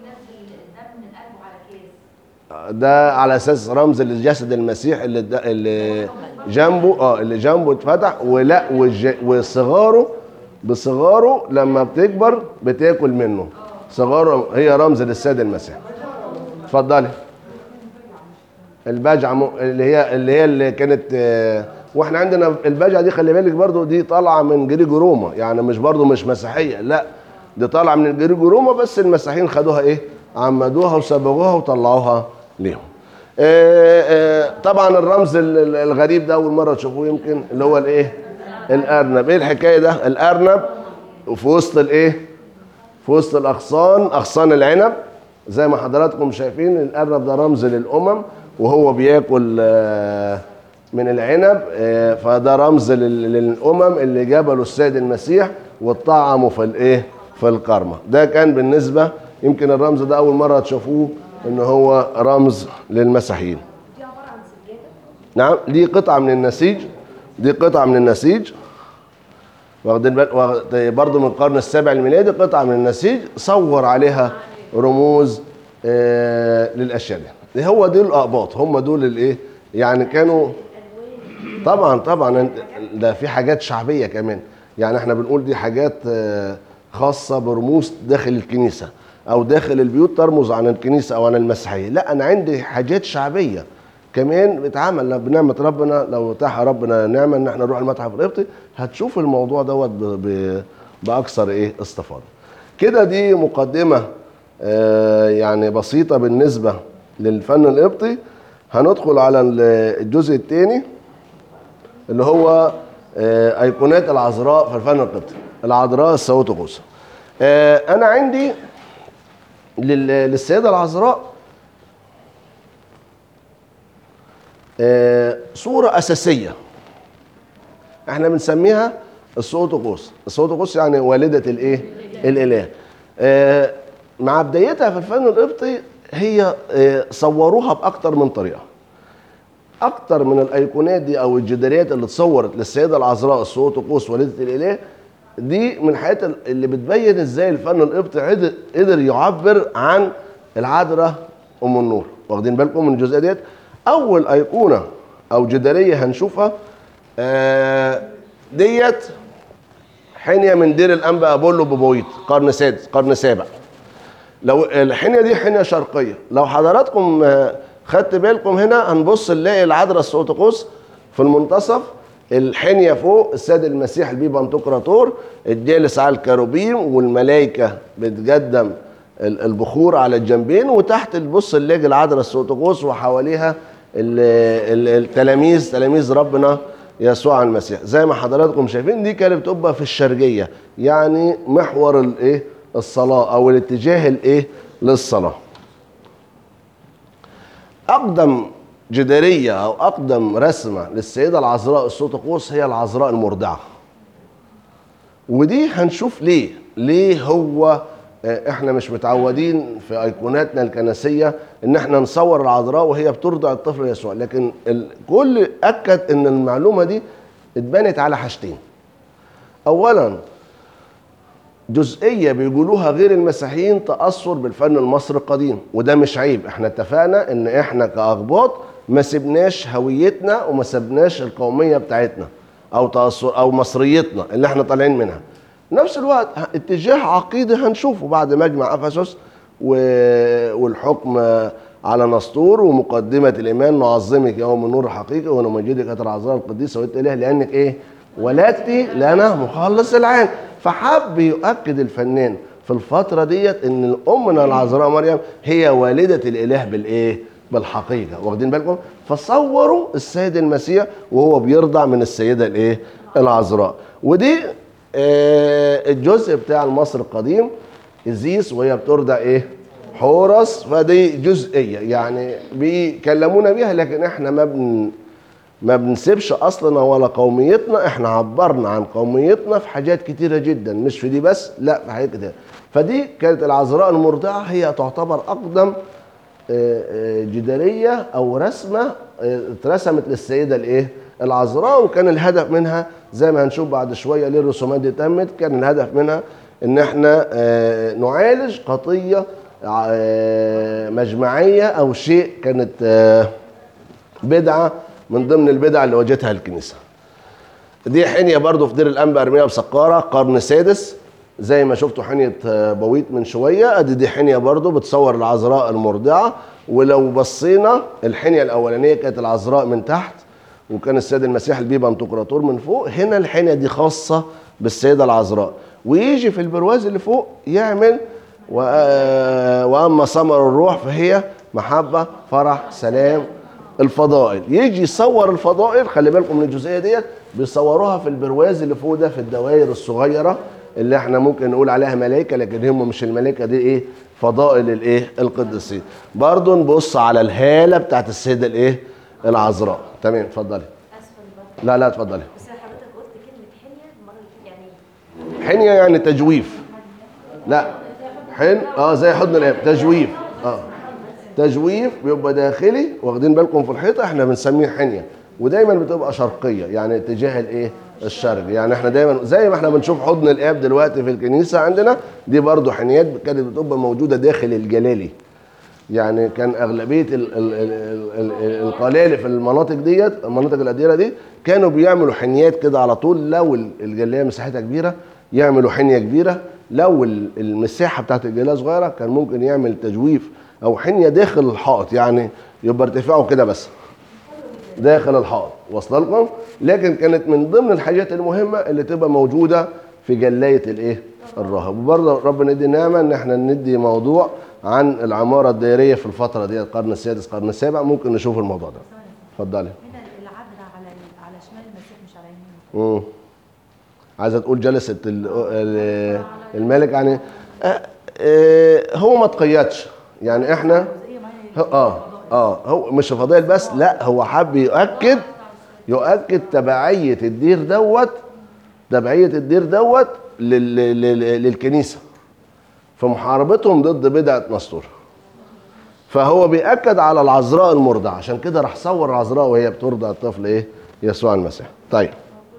ده على اساس رمز لجسد المسيح اللي د- اللي جنبه اه اللي جنبه اتفتح ولا والج- وصغاره بصغاره لما بتكبر بتاكل منه صغاره هي رمز للسيد المسيح اتفضلي البجعه م- اللي هي اللي هي اللي كانت آه، واحنا عندنا البجعه دي خلي بالك برضو دي طالعه من جريجو روما يعني مش برضو مش مسيحيه لا دي طالعه من الجريجو روما بس المسيحيين خدوها ايه عمدوها وصبغوها وطلعوها ليهم آه، آه، طبعا الرمز ال- ال- الغريب ده اول مره تشوفوه يمكن اللي هو الايه الارنب ايه الحكايه ده الارنب وفي وسط الايه في وسط الاغصان اغصان العنب زي ما حضراتكم شايفين الارنب ده رمز للامم وهو بياكل آه، من العنب آه، فده رمز لل- للامم اللي جبلوا السيد المسيح وطعموا في الايه في الكرمه ده كان بالنسبه يمكن الرمز ده اول مره تشوفوه ان هو رمز للمسيحيين دي عباره عن سجاده نعم دي قطعه من النسيج دي قطعه من النسيج واخدين بال واخد- برضه من القرن السابع الميلادي قطعه من النسيج صور عليها رموز آه للاشياء دي هو دول الاقباط هم دول الايه يعني كانوا طبعا طبعا انت- ده في حاجات شعبيه كمان يعني احنا بنقول دي حاجات آه، خاصه برموز داخل الكنيسه او داخل البيوت ترمز عن الكنيسه او عن المسيحيه لا انا عندي حاجات شعبيه كمان بتعامل بنعمه ربنا لو اتاح ربنا نعمه ان احنا نروح المتحف القبطي هتشوف الموضوع دوت ب- ب- باكثر ايه استفاضه كده دي مقدمه آه، يعني بسيطه بالنسبه للفن القبطي هندخل على ال- الجزء الثاني اللي هو آه، ايقونات العذراء في الفن القبطي العذراء السوتوغوسة آه، انا عندي لل- للسيده العذراء آه، صوره اساسيه احنا بنسميها السوتوغوس السوتوغوس يعني والده الايه الاله آه، مع بدايتها في الفن القبطي هي آه، صوروها باكتر من طريقه اكتر من الايقونات دي او الجداريات اللي اتصورت للسيده العذراء الصوت قوس والده الاله دي من الحاجات اللي بتبين ازاي الفن القبطي قدر- قدر يعبر عن العذراء ام النور واخدين بالكم من الجزئيه ديت اول ايقونه او جداريه هنشوفها آه، ديت حنيه من دير الانبا ابولو ببويت قرن سادس قرن سابع لو الحنيه دي حنيه شرقيه لو حضراتكم آه، خدت بالكم هنا هنبص نلاقي العذراء السوتوقوس في المنتصف الحنيه فوق السيد المسيح البيبا انتقراطور الجالس على الكروبيم والملائكه بتقدم ال- البخور على الجنبين وتحت تبص نلاقي العذراء السوتوقوس وحواليها ال- ال- التلاميذ تلاميذ ربنا يسوع المسيح زي ما حضراتكم شايفين دي كانت بتبقى في الشرقيه يعني محور الايه الصلاه او الاتجاه الايه للصلاه اقدم جداريه او اقدم رسمه للسيده العذراء السوتقوس هي العذراء المرضعه ودي هنشوف ليه ليه هو آه، احنا مش متعودين في ايقوناتنا الكنسيه ان احنا نصور العذراء وهي بترضع الطفل يسوع لكن الكل اكد ان المعلومه دي اتبنت على حاجتين اولا جزئيه بيقولوها غير المسيحيين تاثر بالفن المصري القديم وده مش عيب احنا اتفقنا ان احنا كاقباط ما سبناش هويتنا وما سبناش القوميه بتاعتنا او تاثر او مصريتنا اللي احنا طالعين منها نفس الوقت اتجاه عقيدي هنشوفه بعد مجمع افسس و- والحكم على نسطور ومقدمه الايمان نعظمك يوم النور الحقيقي ونمجدك العذراء القديسه وانت اله لانك ايه ولدتي لنا مخلص العالم فحب يؤكد الفنان في الفتره ديت ان امنا العذراء مريم هي والده الاله بالايه بالحقيقه واخدين بالكم فصوروا السيد المسيح وهو بيرضع من السيده الايه العذراء ودي آه، الجزء بتاع المصري القديم ازيس وهي بترضع ايه حورس فدي جزئيه يعني بيكلمونا بيها لكن احنا ما بن ما بنسيبش اصلنا ولا قوميتنا احنا عبرنا عن قوميتنا في حاجات كتيره جدا مش في دي بس لا في حاجات كتير فدي كانت العذراء المرضعه هي تعتبر اقدم آه، آه، جداريه او رسمه آه، اترسمت للسيده الايه العذراء وكان الهدف منها زي ما هنشوف بعد شويه ليه الرسومات دي تمت كان الهدف منها ان احنا آه، نعالج قضيه آه، مجمعيه او شيء كانت آه، بدعه من ضمن البدع اللي واجهتها الكنيسه دي حنيه برضو في دير الانبا ارميه بسقاره قرن سادس زي ما شفتوا حنيه آه، بويت من شويه ادي دي حنيه برضو بتصور العذراء المرضعه ولو بصينا الحنيه الاولانيه كانت العذراء من تحت وكان السيد المسيح البيبا انتقراطور من فوق هنا الحنيه دي خاصه بالسيده العذراء ويجي في البرواز اللي فوق يعمل و- آه، واما ثمر الروح فهي محبه فرح سلام الفضائل يجي يصور الفضائل خلي بالكم من الجزئيه ديت بيصوروها في البرواز اللي فوق ده في الدوائر الصغيره اللي احنا ممكن نقول عليها ملائكه لكن هم مش الملائكه دي ايه فضائل الايه القديسين برضو نبص على الهاله بتاعت السيده الايه العذراء تمام اتفضلي اسفل بقى لا لا اتفضلي بس حضرتك قلت كلمه حليه المره اللي فاتت يعني حنيه يعني تجويف لا حن اه زي حضن الاب تجويف اه تجويف بيبقى داخلي واخدين بالكم في الحيطه احنا بنسميه حنيه ودايما بتبقى شرقيه يعني اتجاه الايه الشرق يعني احنا دايما زي ما احنا بنشوف حضن الاب دلوقتي في الكنيسه عندنا دي برضو حنيات كانت بتبقى موجوده داخل الجلالي يعني كان اغلبيه ال- ال- ال- ال- ال- القلالي في المناطق ديت المناطق القديره دي كانوا بيعملوا حنيات كده على طول لو ال- الجليه مساحتها كبيره يعملوا حنيه كبيره لو ال- المساحه بتاعت الجليه صغيره كان ممكن يعمل تجويف او حنيه داخل الحائط يعني يبقى ارتفاعه كده بس داخل الحائط واصله لكم لكن كانت من ضمن الحاجات المهمه اللي تبقى موجوده في جلايه الايه الراهب وبرضه ربنا يدي نعمه ان احنا ندي موضوع عن العماره الدائريه في الفتره دي القرن السادس القرن السابع ممكن نشوف الموضوع ده اتفضلي هنا العذراء على على شمال المسيح مش على يمينه امم عايزه تقول جلسه ال- ال- الملك يعني آه، آه، هو ما تقيدش يعني احنا جزئيه ما هي هو- اه اه هو مش فضائل بس لا هو حب يؤكد يؤكد تبعيه الدير دوت تبعيه الدير دوت لل- لل- للكنيسه في محاربتهم ضد بدعه نسطور فهو بيأكد على العذراء المرضع عشان كده راح صور العذراء وهي بترضع الطفل ايه يسوع المسيح طيب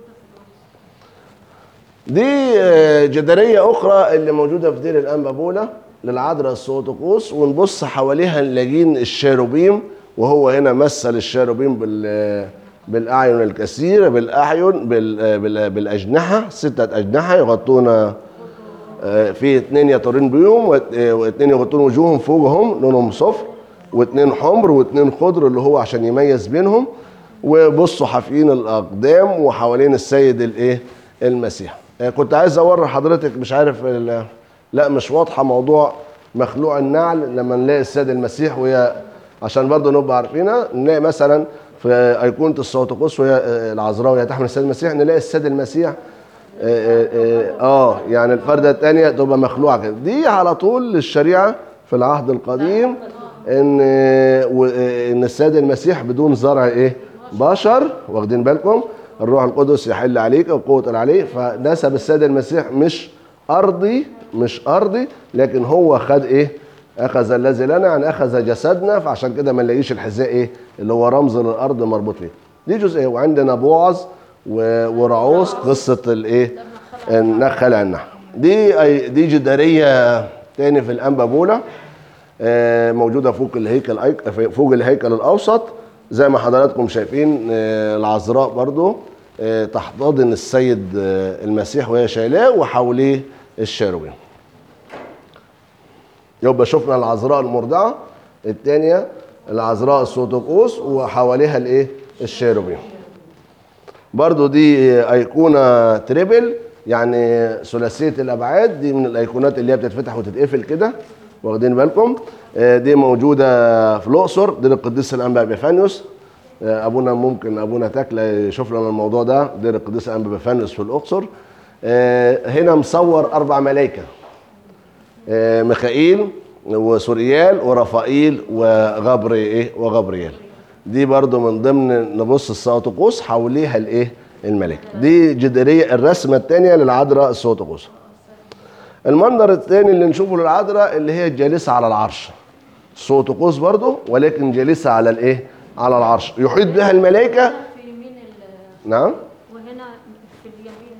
دي آه، جدارية أخرى اللي موجودة في دير الأنبا بولا للعذراء السوطقوس ونبص حواليها نلاقين الشاروبيم وهو هنا مثل الشاروبيم بال بالأعين الكثيرة بالأعين بال بال بالأجنحة ستة أجنحة يغطون آه، في اتنين يطرين بيهم وات- آه، واتنين يغطون وجوههم فوقهم لونهم صفر واتنين حمر واتنين خضر اللي هو عشان يميز بينهم وبصوا حافيين الاقدام وحوالين السيد الايه المسيح آه، كنت عايز اوري حضرتك مش عارف ال- لا مش واضحه موضوع مخلوع النعل لما نلاقي السيد المسيح وهي عشان برضه نبقى عارفينها نلاقي مثلا في في ايقونه السوتوقوس وهي آه، العذراء وهي تحمل السيد المسيح نلاقي السيد المسيح اه, آه, اه يعني الفرده الثانيه تبقى مخلوعه كده دي على طول الشريعه في العهد القديم ان و- ان السيد المسيح بدون زرع ايه بشر واخدين بالكم الروح القدس يحل عليك وقوة عليه فنسب السيد المسيح مش ارضي مش ارضي لكن هو خد ايه اخذ الذي لنا يعني اخذ جسدنا فعشان كده ما نلاقيش الحذاء ايه اللي هو رمز للارض مربوط فيه دي جزئيه وعندنا بوعز و- ورعوز قصه الايه النخل النحل دي أي- دي جداريه تاني في الانبابوله آه، موجوده فوق الهيكل أيك- فوق الهيكل الاوسط زي ما حضراتكم شايفين آه، العذراء برضو آه، تحتضن السيد آه، المسيح وهي شايلاه وحواليه الشاروبين يبقى شفنا العذراء المرضعه الثانيه العذراء السوتوقوس وحواليها الايه الشاروبين برضو دي ايقونه تريبل يعني ثلاثيه الابعاد دي من الايقونات اللي هي بتتفتح وتتقفل كده واخدين بالكم آه، دي موجوده في الاقصر دي للقديس الانبا بيفانيوس آه، ابونا ممكن ابونا تاكله يشوف لنا الموضوع ده دي للقديس الانبا بيفانيوس في الاقصر آه، هنا مصور اربع ملائكه آه، ميخائيل وسوريال ورفائيل وغبري ايه وغبريال دي برضو من ضمن نبص السوتوقوس حواليها الايه الملك دي جداريه الرسمه الثانيه للعذراء السوتوقوس المنظر الثاني اللي نشوفه للعذراء اللي هي جالسه على العرش السوتوقوس برضو ولكن جالسه على الايه على العرش يحيط بها الملائكه في يمين ال- نعم وهنا في اليمين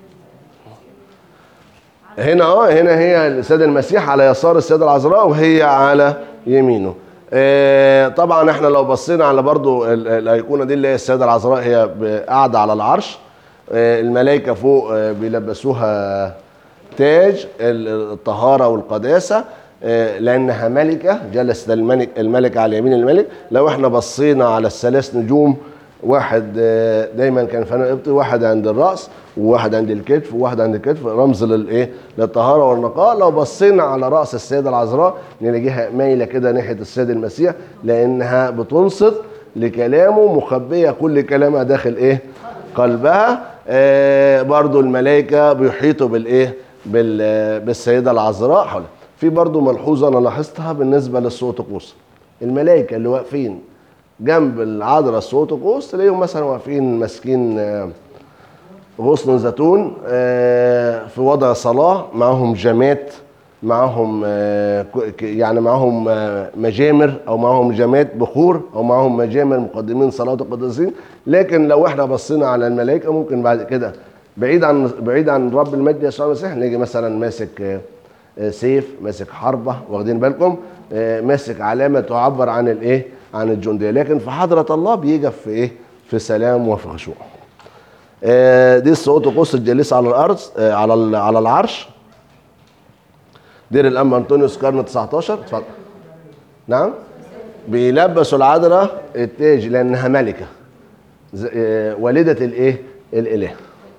ال- هنا اه هنا هي السيد المسيح على يسار السيدة العذراء وهي على يمينه آه طبعا احنا لو بصينا على برضو ال- الايقونه دي اللي هي السيدة العذراء هي ب- قاعده على العرش آه الملائكه فوق آه بيلبسوها تاج ال- الطهاره والقداسه آه لانها ملكه جلست الملك الملك على يمين الملك لو احنا بصينا على الثلاث نجوم واحد آه، دايما كان فنان قبطي واحد عند الراس وواحد عند الكتف وواحد عند الكتف رمز للايه للطهاره والنقاء لو بصينا على راس السيده العذراء نلاقيها مايله كده ناحيه السيد المسيح لانها بتنصت لكلامه مخبيه كل كلامها داخل ايه قلبها آه برضو الملائكه بيحيطوا بالايه بال- بالسيده العذراء حولها في برضو ملحوظه انا لاحظتها بالنسبه للسوتوقوس الملائكه اللي واقفين جنب العذراء السوتوقوس تلاقيهم مثلا واقفين ماسكين آه، غصن زيتون آه، في وضع صلاة معاهم جمات معاهم آه، ك- ك- يعني معاهم آه، مجامر او معاهم جمات بخور او معاهم مجامر مقدمين صلاة القديسين لكن لو احنا بصينا على الملائكة ممكن بعد كده بعيد عن بعيد عن رب المجد يسوع المسيح نيجي مثلا ماسك آه، آه، سيف ماسك حربة واخدين بالكم آه، ماسك علامة تعبر عن الايه عن الجندية لكن في حضرة الله بيجي في ايه في سلام وفي خشوع آه، دي الصوت قوس الجالس على الارض آه، على ال- على العرش دير الام انطونيوس قرن 19 اتفضل نعم بيلبسوا العذراء التاج لانها ملكه ز- آه، والده الايه الاله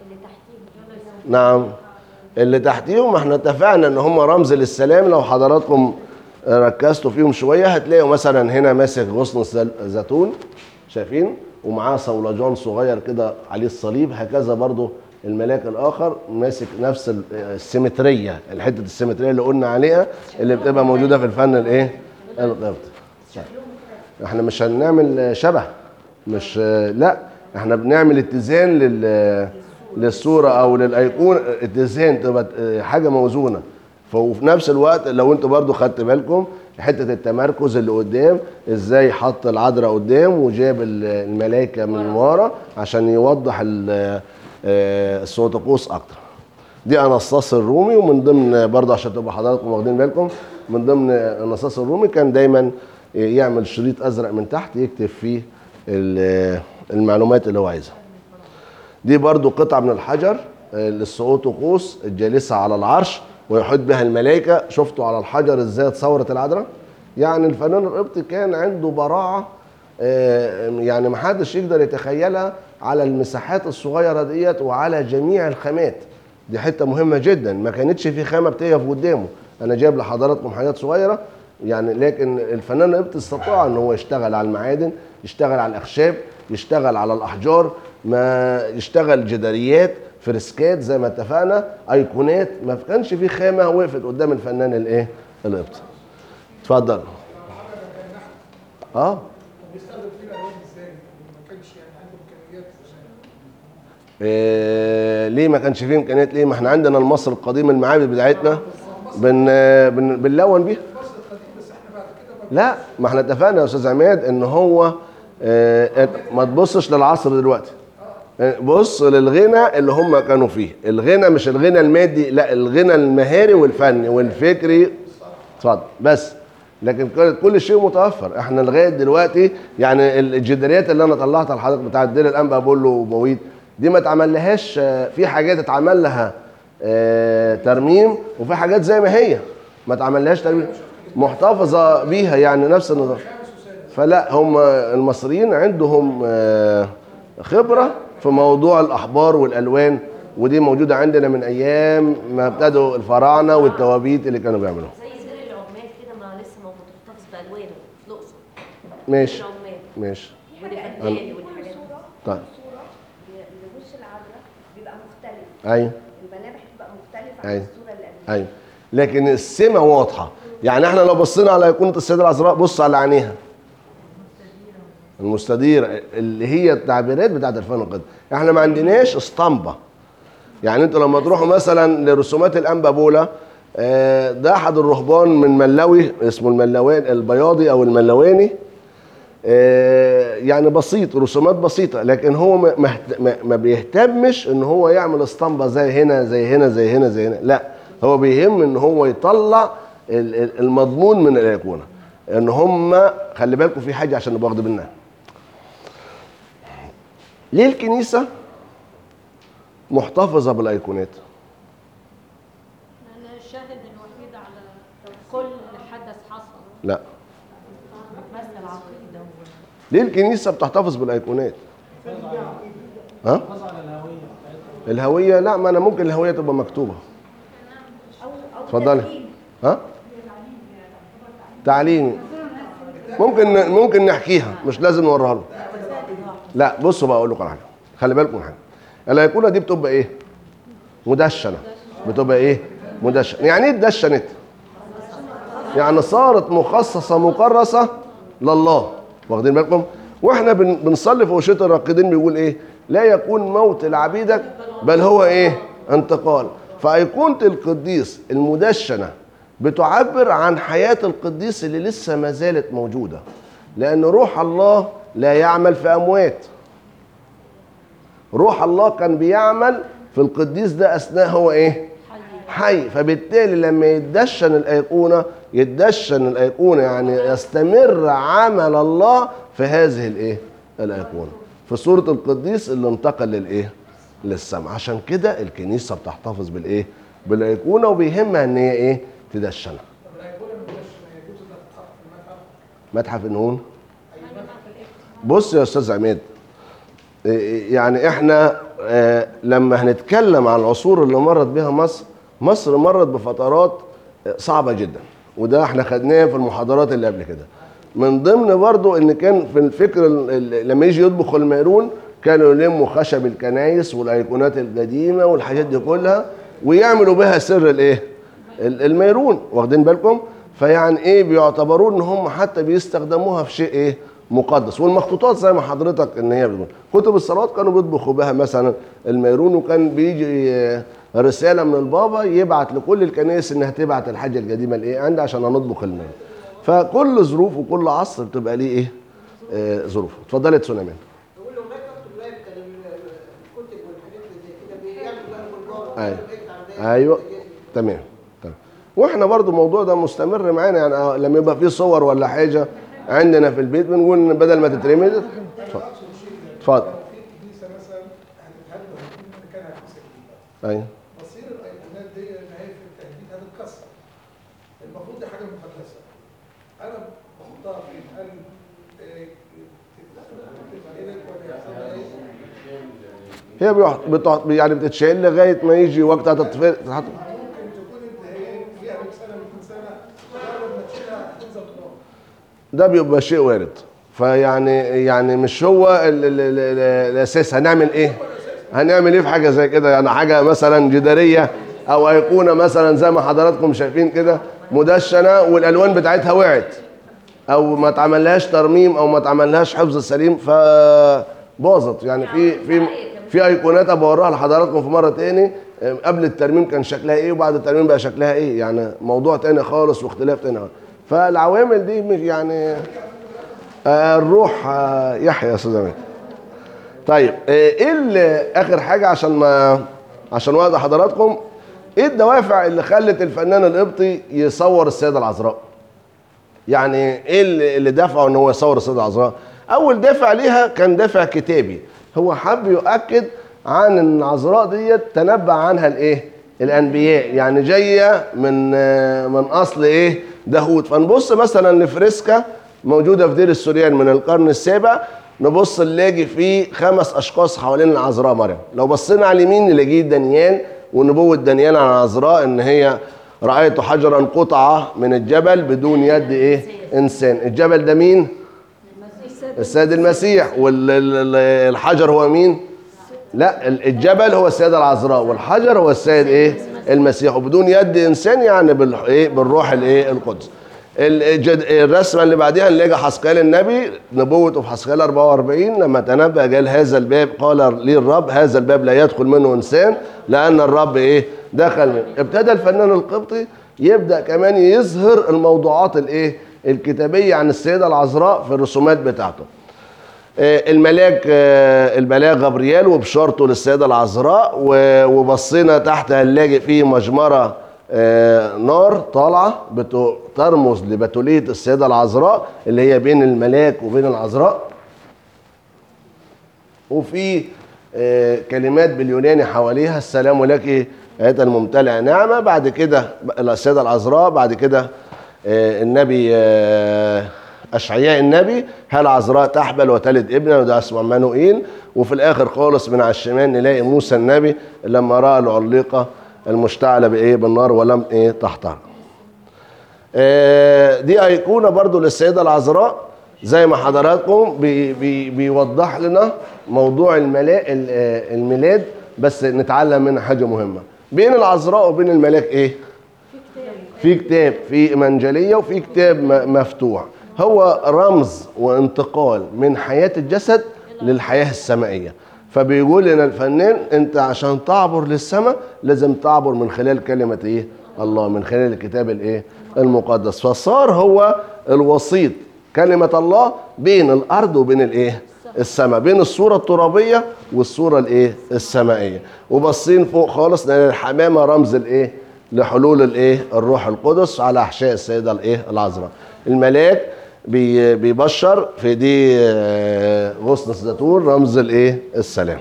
نعم اللي تحتيهم احنا اتفقنا ان هم رمز للسلام لو حضراتكم ركزتوا فيهم شويه هتلاقوا مثلا هنا ماسك غصن زل- زيتون شايفين ومعاه صولجان صغير كده عليه الصليب هكذا برضو الملاك الاخر ماسك نفس ال- السيمتريه الحته السيمتريه اللي قلنا عليها اللي بتبقى موجوده في الفن الايه القبطي احنا مش هنعمل شبه مش لا احنا بنعمل اتزان لل للصوره او للايقونه اتزان تبقى حاجه موزونه وفي نفس الوقت لو انتوا برضو خدت بالكم حته التمركز اللي قدام ازاي حط العذراء قدام وجاب ال- الملائكه من ورا عشان يوضح ال- آه، السوتوقوس اكتر دي انصاص الرومي ومن ضمن برضه عشان تبقوا حضراتكم واخدين بالكم من ضمن انصاص الرومي كان دايما يعمل شريط ازرق من تحت يكتب فيه ال- المعلومات اللي هو عايزها دي برضو قطعة من الحجر آه، للسقوطقوس الجالسة على العرش ويحيط بها الملائكة شفتوا على الحجر ازاي اتصورت العذراء يعني الفنان القبطي كان عنده براعة آه، يعني محدش يقدر يتخيلها على المساحات الصغيرة ديت وعلى جميع الخامات دي حتة مهمة جدا ما كانتش في خامة بتقف قدامه انا جايب لحضراتكم حاجات صغيرة يعني لكن الفنان القبطي استطاع ان هو يشتغل على المعادن يشتغل على الاخشاب يشتغل على الاحجار ما يشتغل جداريات فرسكات زي ما اتفقنا ايقونات ما كانش في خامه وقفت قدام الفنان الايه القبطي اتفضل اه بيستخدم فيه الالوان ازاي؟ ما كانش يعني عنده امكانيات زمان. إيه ليه ما كانش فيه امكانيات ليه ما احنا عندنا المصري القديم المعابد بتاعتنا بن بن بنلون بيها مصر القديم بس احنا بعد كده ما لا ما احنا اتفقنا يا استاذ عماد ان هو اه ما تبصش للعصر دلوقتي اه، بص للغنى اللي هم كانوا فيه الغنى مش الغنى المادي لا الغنى المهاري والفني والفكري اتفضل بس لكن كل- كل شيء متوفر احنا لغايه دلوقتي يعني الجداريات اللي انا طلعتها لحضرتك بتاعت دير الانبا بقول له ومويد دي ما اتعمل لهاش اه، في حاجات اتعمل لها اه، ترميم وفي حاجات زي ما هي ما اتعمل لهاش ترميم محتفظه بيها يعني نفس النظام فلا هم المصريين عندهم آه، خبره في موضوع الاحبار والالوان ودي موجوده عندنا من ايام ما ابتدوا الفراعنه والتوابيت اللي كانوا بيعملوها زي زر العمال كده ما لسه موجود محتفظ بالوانه في الاقصر ماشي العمال ماشي والغزال والحاجات دي طيب الوش العذراء بيبقى مختلف ايوه الملامح بتبقى مختلفة عن أيوة. الصورة اللي قبلها ايوه لكن السمه واضحه يعني احنا لو بصينا على ايقونه السيده العذراء بص على عينيها المستديره اللي هي التعبيرات بتاعت الفن القديم احنا ما عندناش اسطمبه يعني انتوا لما تروحوا مثلا لرسومات الانبا بولا آه، ده احد الرهبان من ملوي اسمه الملوان البياضي او الملواني آه، يعني بسيط رسومات بسيطه لكن هو ما- ما اهت- ما- ما بيهتمش ان هو يعمل اسطمبه زي هنا زي هنا زي هنا زي هنا لا هو بيهم ان هو يطلع ال- ال- المضمون من الايقونه ان هم خلي بالكم في حاجه عشان نبقى واخدين منها ليه الكنيسه محتفظه بالايقونات لأن الشاهد الوحيد على كل حدث حصل لا بس العقيده و- ليه الكنيسه بتحتفظ بالايقونات ها الهويه لا ما انا ممكن الهويه تبقى مكتوبه اتفضلي ها تعليمي ممكن ممكن نحكيها مش لازم نوريها له لا بصوا بقى اقول لكم على حاجه خلي بالكم من حاجه الايقونه دي بتبقى ايه مدشنه بتبقى ايه مدشنه يعني ايه اتدشنت يعني صارت مخصصه مكرسه لله واخدين بالكم واحنا بن بنصلي في وشيه الراقدين بيقول ايه لا يكون موت لعبيدك بل هو ايه انتقال فايقونه القديس المدشنه بتعبر عن حياه القديس اللي لسه ما زالت موجوده لان روح الله لا يعمل في اموات روح الله كان بيعمل في القديس ده اثناء هو ايه حي فبالتالي لما يتدشن الايقونه يتدشن الايقونه يعني يستمر عمل الله في هذه الايه الايقونه في صوره القديس اللي انتقل للايه للسماء عشان كده الكنيسه بتحتفظ بالايه بالايقونه وبيهمها ان هي ايه تدشنها طب الايقونه ما يجوز يجوز انها تتحط في المتحف متحف النون بص يا استاذ عماد إيه يعني احنا آه، لما هنتكلم عن العصور اللي مرت بها مصر مصر مرت بفترات آه، صعبة جدا وده احنا خدناه في المحاضرات اللي قبل كده من ضمن برضو ان كان في الفكر ال- ال- لما يجي يطبخ الميرون كانوا يلموا خشب الكنايس والايقونات القديمه والحاجات دي كلها ويعملوا بها سر الايه ال- الميرون واخدين بالكم فيعني ايه بيعتبروا ان هم حتى بيستخدموها في شيء ايه مقدس والمخطوطات زي ما حضرتك ان هي بتقول كتب الصلوات كانوا بيطبخوا بها مثلا الميرون وكان بيجي آه، رساله من البابا يبعت لكل الكنائس انها تبعت الحاجه القديمه لايه عندي عشان هنطبخ الميرون فكل ظروف وكل عصر بتبقى ليه ايه آه ظروف اتفضلي يا تسونامين بقول له لغايه وقت الولاد كان ال- الكتب والحاجات اللي زي كده بيعملوا بقى بالبابا ايوه بيكتب على ده، ايوه بيكتب تمام تمام واحنا برضو الموضوع ده مستمر معانا يعني آه، لما يبقى فيه صور ولا حاجه عندنا في البيت بنقول إن بدل ما تترمي اتفضل اتفضل في كنيسه مثلا هتتهد وهتكون مكانها كنيسه جديده ايوه مصير الايقونات دي ان هي في التهديد هتتكسر المفروض دي حاجه مقدسه انا بحطها فين؟ هل آه، تتكتب علينا ولا يحصل لها ايه؟ هي بيح- بتع- يعني بتتشال لغايه ما يجي وقت هتتفرق تتحط ممكن تكون انت هي فيها من سنه من سنه مجرد ما تشيلها هتنزل تراب ده بيبقى شيء وارد فيعني يعني مش هو ال ال ال ال الاساس هنعمل ايه هنعمل ايه في حاجه زي كده يعني حاجه مثلا جداريه او ايقونه مثلا زي ما حضراتكم شايفين كده مدشنه والالوان بتاعتها وقعت او ما اتعملهاش ترميم او ما اتعملهاش حفظ سليم فباظت يعني في في في ايقونات ابوريها لحضراتكم في مره تاني آه، قبل الترميم كان شكلها ايه وبعد الترميم بقى شكلها ايه يعني موضوع تاني خالص واختلاف تاني خالص. فالعوامل دي مش يعني آه، الروح آه، يحيى يا استاذ أمين. طيب آه، ايه اللي اخر حاجه عشان ما عشان وعد حضراتكم ايه الدوافع اللي خلت الفنان القبطي يصور السيده العذراء يعني ايه اللي اللي دفعه ان هو يصور السيده العذراء اول دافع ليها كان دافع كتابي هو حب يؤكد عن ان العذراء ديت تنبأ عنها الايه الانبياء يعني جايه من آه، من اصل ايه داوود فنبص مثلا لفريسكا موجوده في دير السوريان من القرن السابع نبص نلاقي فيه خمس اشخاص حوالين العذراء مريم لو بصينا على اليمين نلاقيه دانيال ونبوه دانيال عن العذراء ان هي رأيت حجرا قطعة من الجبل بدون يد ايه انسان الجبل ده مين السيد المسيح والحجر هو مين لا ال- الجبل هو السيدة العذراء والحجر هو السيد ايه المسيح وبدون يد انسان يعني بال ايه بالروح الايه القدس الجد الرسمه اللي بعديها نلاقي حسقيال النبي نبوته في حسقيال 44 لما تنبأ قال هذا الباب قال لي الرب هذا الباب لا يدخل منه انسان لان الرب ايه دخل منه ابتدى الفنان القبطي يبدا كمان يظهر الموضوعات الايه الكتابيه عن السيده العذراء في الرسومات بتاعته آه، الملاك آه، الملاك غبريال وبشارته للسيده العذراء و- وبصينا تحت هنلاقي فيه مجمره آه، نار طالعه بت- ترمز لبتوليه السيده العذراء اللي هي بين الملاك وبين العذراء وفي آه، كلمات باليوناني حواليها السلام لك ايتها الممتلئه نعمه بعد كده السيده العذراء بعد كده آه، النبي آه، اشعياء النبي هل عذراء تحبل وتلد ابنا وده اسمه مانوئيل وفي الاخر خالص من على الشمال نلاقي موسى النبي لما راى العليقه المشتعله بايه بالنار ولم ايه تحترق آه، دي ايقونه برضو للسيده العذراء زي ما حضراتكم بي بي بيوضح لنا موضوع الملا ال- آه، الميلاد بس نتعلم منها حاجه مهمه بين العذراء وبين الملاك ايه في كتاب في منجليه وفي كتاب م- مفتوح هو رمز وانتقال من حياه الجسد للحياه السمائيه فبيقول لنا الفنان انت عشان تعبر للسماء لازم تعبر من خلال كلمه ايه الله من خلال الكتاب الايه المقدس فصار هو الوسيط كلمه الله بين الارض وبين الايه السماء بين الصوره الترابيه والصوره الايه السمائيه وبصين فوق خالص نلاقي الحمامه رمز الايه لحلول الايه الروح القدس على احشاء السيده الايه العذراء الملاك بي- بيبشر في دي آه، غصن الزيتون رمز الايه السلام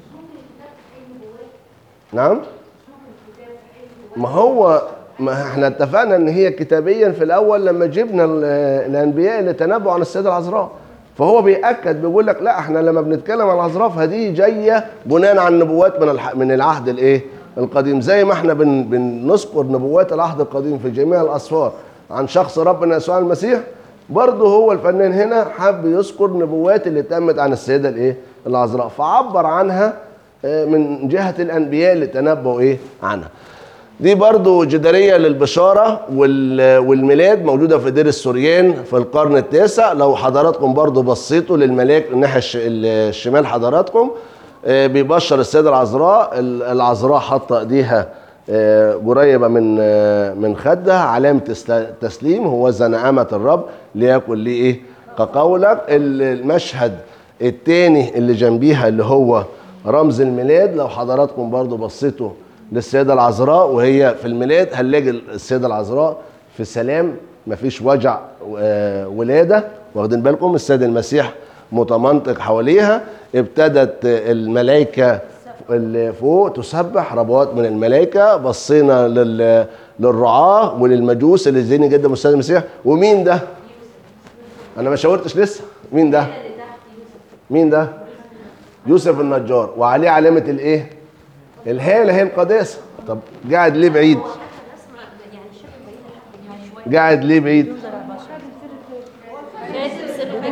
نعم ما هو ما احنا اتفقنا ان هي كتابيا في الاول لما جبنا ال- الانبياء اللي تنبؤوا عن السيده العذراء فهو بياكد بيقول لك لا احنا لما بنتكلم عن العذراء فدي جايه بناء على النبوات من الح... من العهد الايه القديم زي ما احنا بن... بنذكر نبوات العهد القديم في جميع الاسفار عن شخص ربنا يسوع المسيح برضه هو الفنان هنا حب يذكر نبوات اللي تمت عن السيده الايه العذراء فعبر عنها آه، من جهه الانبياء اللي تنبؤوا ايه عنها دي برضو جدارية للبشارة وال- والميلاد موجودة في دير السوريان في القرن التاسع لو حضراتكم برضو بصيتوا للملاك الناحية الش- الشمال حضراتكم آه، بيبشر السيدة العذراء ال- العذراء حاطة ايديها آه، قريبة من آه، من خدها علامة است- تسليم هو زنعمة الرب ليكن لي ايه كقولك ال- المشهد التاني اللي جنبيها اللي هو رمز الميلاد لو حضراتكم برضو بصيتوا للسيدة العذراء وهي في الميلاد هنلاقي السيدة العذراء في سلام مفيش وجع آه، ولادة واخدين بالكم السيد المسيح متمنطق حواليها ابتدت الملائكة اللي فوق تسبح ربوات من الملائكة بصينا لل للرعاة وللمجوس اللي زين جدا السيد المسيح ومين ده؟ أنا ما شاورتش لسه مين ده؟ مين ده؟ يوسف النجار وعليه علامة الإيه؟ الهالة هي القداسة طب قاعد ليه بعيد؟ الرسمه يعني شبه بعيده يعني شويه قاعد ليه بعيد؟ لازم سر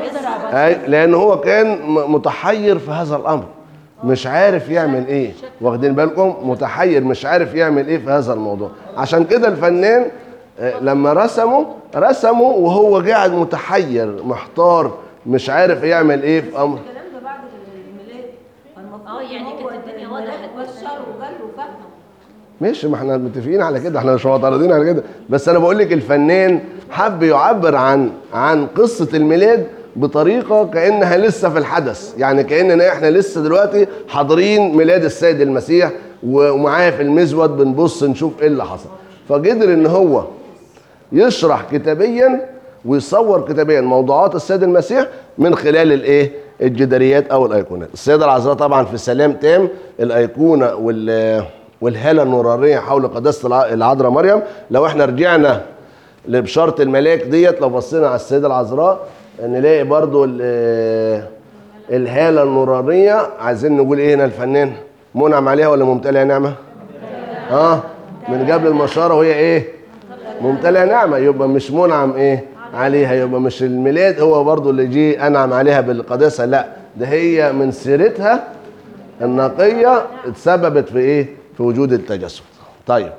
أي لان هو كان م- متحير في هذا الامر مش عارف يعمل ايه واخدين بالكم متحير مش عارف يعمل ايه في هذا الموضوع عشان كده الفنان آه، لما رسمه رسمه وهو قاعد متحير محتار مش عارف يعمل ايه في امر الكلام ده بعد الميلاد فالمفروض اه يعني هو كانت الدنيا الملاك وضحت. بشر وقال له فهم ماشي ما احنا متفقين على كده احنا مش معترضين على كده بس انا بقول لك الفنان حب يعبر عن عن قصه الميلاد بطريقه كانها لسه في الحدث يعني كاننا احنا لسه دلوقتي حاضرين ميلاد السيد المسيح و- ومعاه في المزود بنبص نشوف ايه اللي حصل فقدر ان هو يشرح كتابيا ويصور كتابيا موضوعات السيد المسيح من خلال الايه الجداريات او الايقونات السيده العذراء طبعا في سلام تام الايقونه وال والهاله النورانيه حول قداسه الع- العذراء مريم لو احنا رجعنا لبشاره الملاك ديت لو بصينا على السيده العذراء نلاقي برضو ال- الهاله النورانيه عايزين نقول ايه هنا الفنان منعم عليها ولا ممتلئه نعمه اه من قبل المشاره وهي ايه ممتلئه نعمه يبقى مش منعم ايه عليها يبقى مش الميلاد هو برضو اللي جه انعم عليها بالقداسه لا ده هي من سيرتها النقيه اتسببت في ايه في وجود التجسد طيب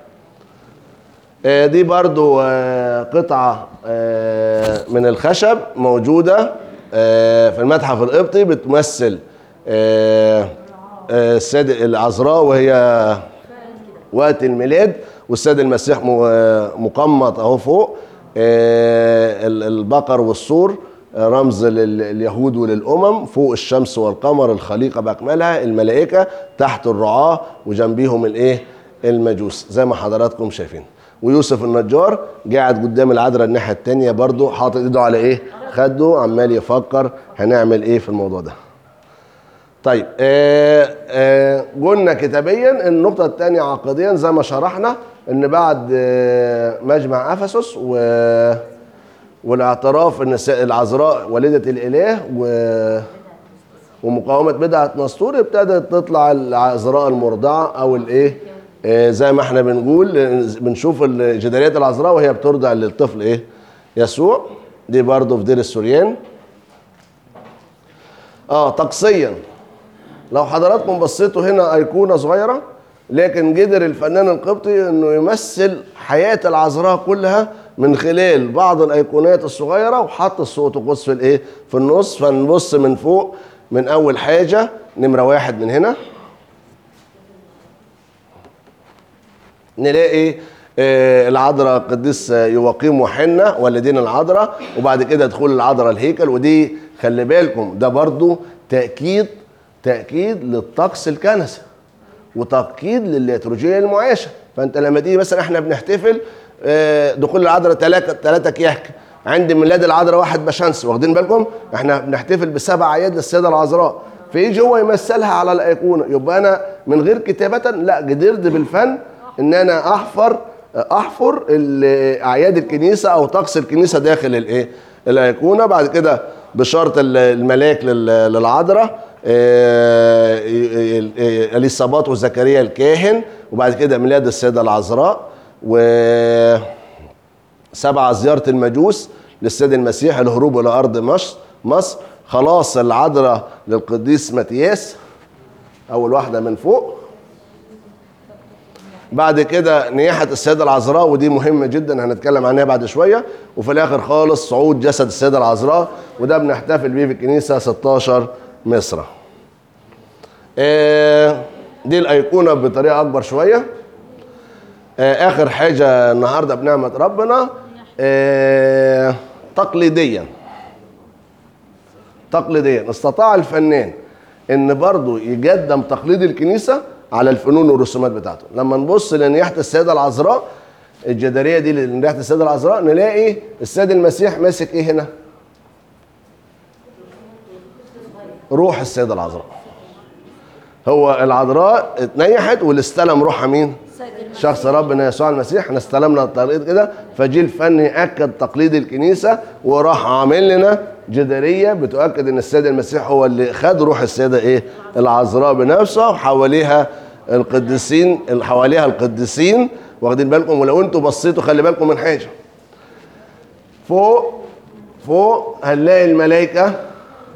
آه، دي برضو آه، قطعة آه، من الخشب موجودة آه، في المتحف القبطي بتمثل آه، آه، السيد العذراء وهي وقت الميلاد والسيد المسيح م- آه، مقمط اهو فوق آه، ال- البقر والسور آه، رمز لليهود وللامم فوق الشمس والقمر الخليقه باكملها الملائكه تحت الرعاه وجنبيهم الايه المجوس زي ما حضراتكم شايفين ويوسف النجار قاعد قدام العذراء الناحيه التانية برضو حاطط ايده على ايه خده عمال يفكر هنعمل ايه في الموضوع ده طيب آه آه قلنا كتابيا النقطة الثانية عقديا زي ما شرحنا ان بعد آه مجمع افسس و والاعتراف ان الس- العذراء والدة الاله و ومقاومة بدعة نسطور ابتدت تطلع العذراء المرضعة او الايه آه زي ما احنا بنقول آه، بنشوف الجداريات العذراء وهي بترضع للطفل ايه يسوع دي برضه في دير السوريان اه طقسيا لو حضراتكم بصيتوا هنا ايقونه صغيره لكن قدر الفنان القبطي انه يمثل حياه العذراء كلها من خلال بعض الايقونات الصغيره وحط الصوت القدس في الايه في النص فنبص من فوق من اول حاجه نمره واحد من هنا نلاقي آه، العذراء قديس يواقيم وحنة والدين العذراء وبعد كده دخول العذراء الهيكل ودي خلي بالكم ده برضو تأكيد تأكيد للطقس الكنسي وتأكيد لليتروجية المعاشة فأنت لما تيجي مثلا احنا بنحتفل آه، دخول العذراء ثلاثة ثلاثة كيهك عند ميلاد العذراء واحد بشمس واخدين بالكم احنا بنحتفل بسبع اعياد للسيدة العذراء فيجي هو يمثلها على الايقونه يبقى انا من غير كتابه لا قدرت بالفن ان انا احفر احفر ال- اعياد الكنيسه او طقس الكنيسه داخل الايه الايقونه بعد كده بشاره ال- الملاك لل- للعذراء آه، ال- ال- اليصابات وزكريا الكاهن وبعد كده ميلاد السيده العذراء و سبعة زيارة المجوس للسيد المسيح الهروب إلى أرض مصر مصر خلاص العذراء للقديس متياس أول واحدة من فوق بعد كده نياحة السيدة العذراء ودي مهمة جدا هنتكلم عنها بعد شوية وفي الآخر خالص صعود جسد السيدة العذراء وده بنحتفل بيه في الكنيسة 16 مصر آه، دي الأيقونة بطريقة أكبر شوية آه، اخر حاجه النهارده بنعمه ربنا آه، تقليديا تقليديا استطاع الفنان ان برضه يقدم تقليد الكنيسه على الفنون والرسومات بتاعته لما نبص لنياحه السيده العذراء الجداريه دي لنياحه السيده العذراء نلاقي السيد المسيح ماسك ايه هنا روح السيده العذراء هو العذراء اتنيحت واللي استلم روحها مين شخص ربنا يسوع المسيح احنا استلمنا التقليد كده فجي الفن ياكد تقليد الكنيسه وراح عامل لنا جداريه بتؤكد ان السيد المسيح هو اللي خد روح السيده ايه العذراء بنفسه وحواليها القديسين اللي حواليها القديسين واخدين بالكم ولو انتوا بصيتوا خلي بالكم من حاجه فوق فوق هنلاقي الملائكه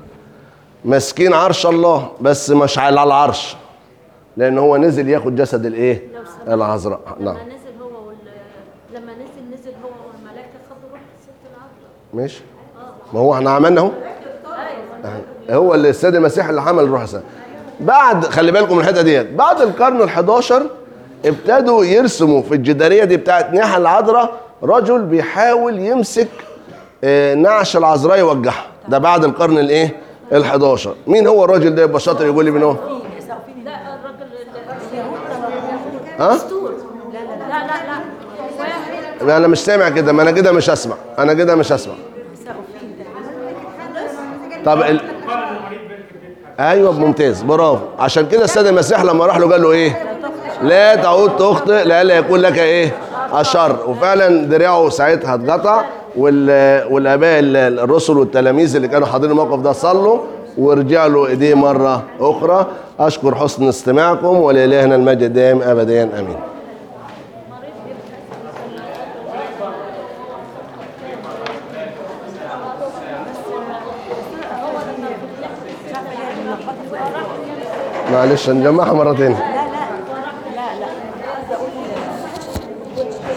ماسكين عرش الله بس مش على العرش لان هو نزل ياخد جسد الايه لو سمحت. العذراء نعم لما نزل هو وال... لما نزل نزل هو والملائكه خدوا روح الست العذراء ماشي ما هو احنا عملنا اهو هو اللي السيد المسيح اللي حمل الروح القدس بعد خلي بالكم من الحته ديت بعد القرن ال11 ابتدوا يرسموا في الجداريه دي بتاعت نياحه العذراء رجل بيحاول يمسك آه، نعش العذراء يوجعها ده بعد القرن الايه ال11 مين هو الراجل ده يبقى شاطر يقول لي مين هو لا الراجل اللي ها لا لا لا واحد انا مش سامع كده ما انا كده مش هسمع انا كده مش هسمع طب ال... ايوه ممتاز برافو عشان كده السيد المسيح لما راح له قال له ايه لا تعود تخطئ لئلا يكون لك ايه الشر وفعلا دراعه ساعتها اتقطع وال... والاباء ال- الرسل والتلاميذ اللي كانوا حاضرين الموقف ده صلوا ورجع له ايديه مره اخرى اشكر حسن استماعكم ولالهنا المجد دائم ابدا امين معلش نجمعها مرة تاني لا لا لا لا عايزه اقول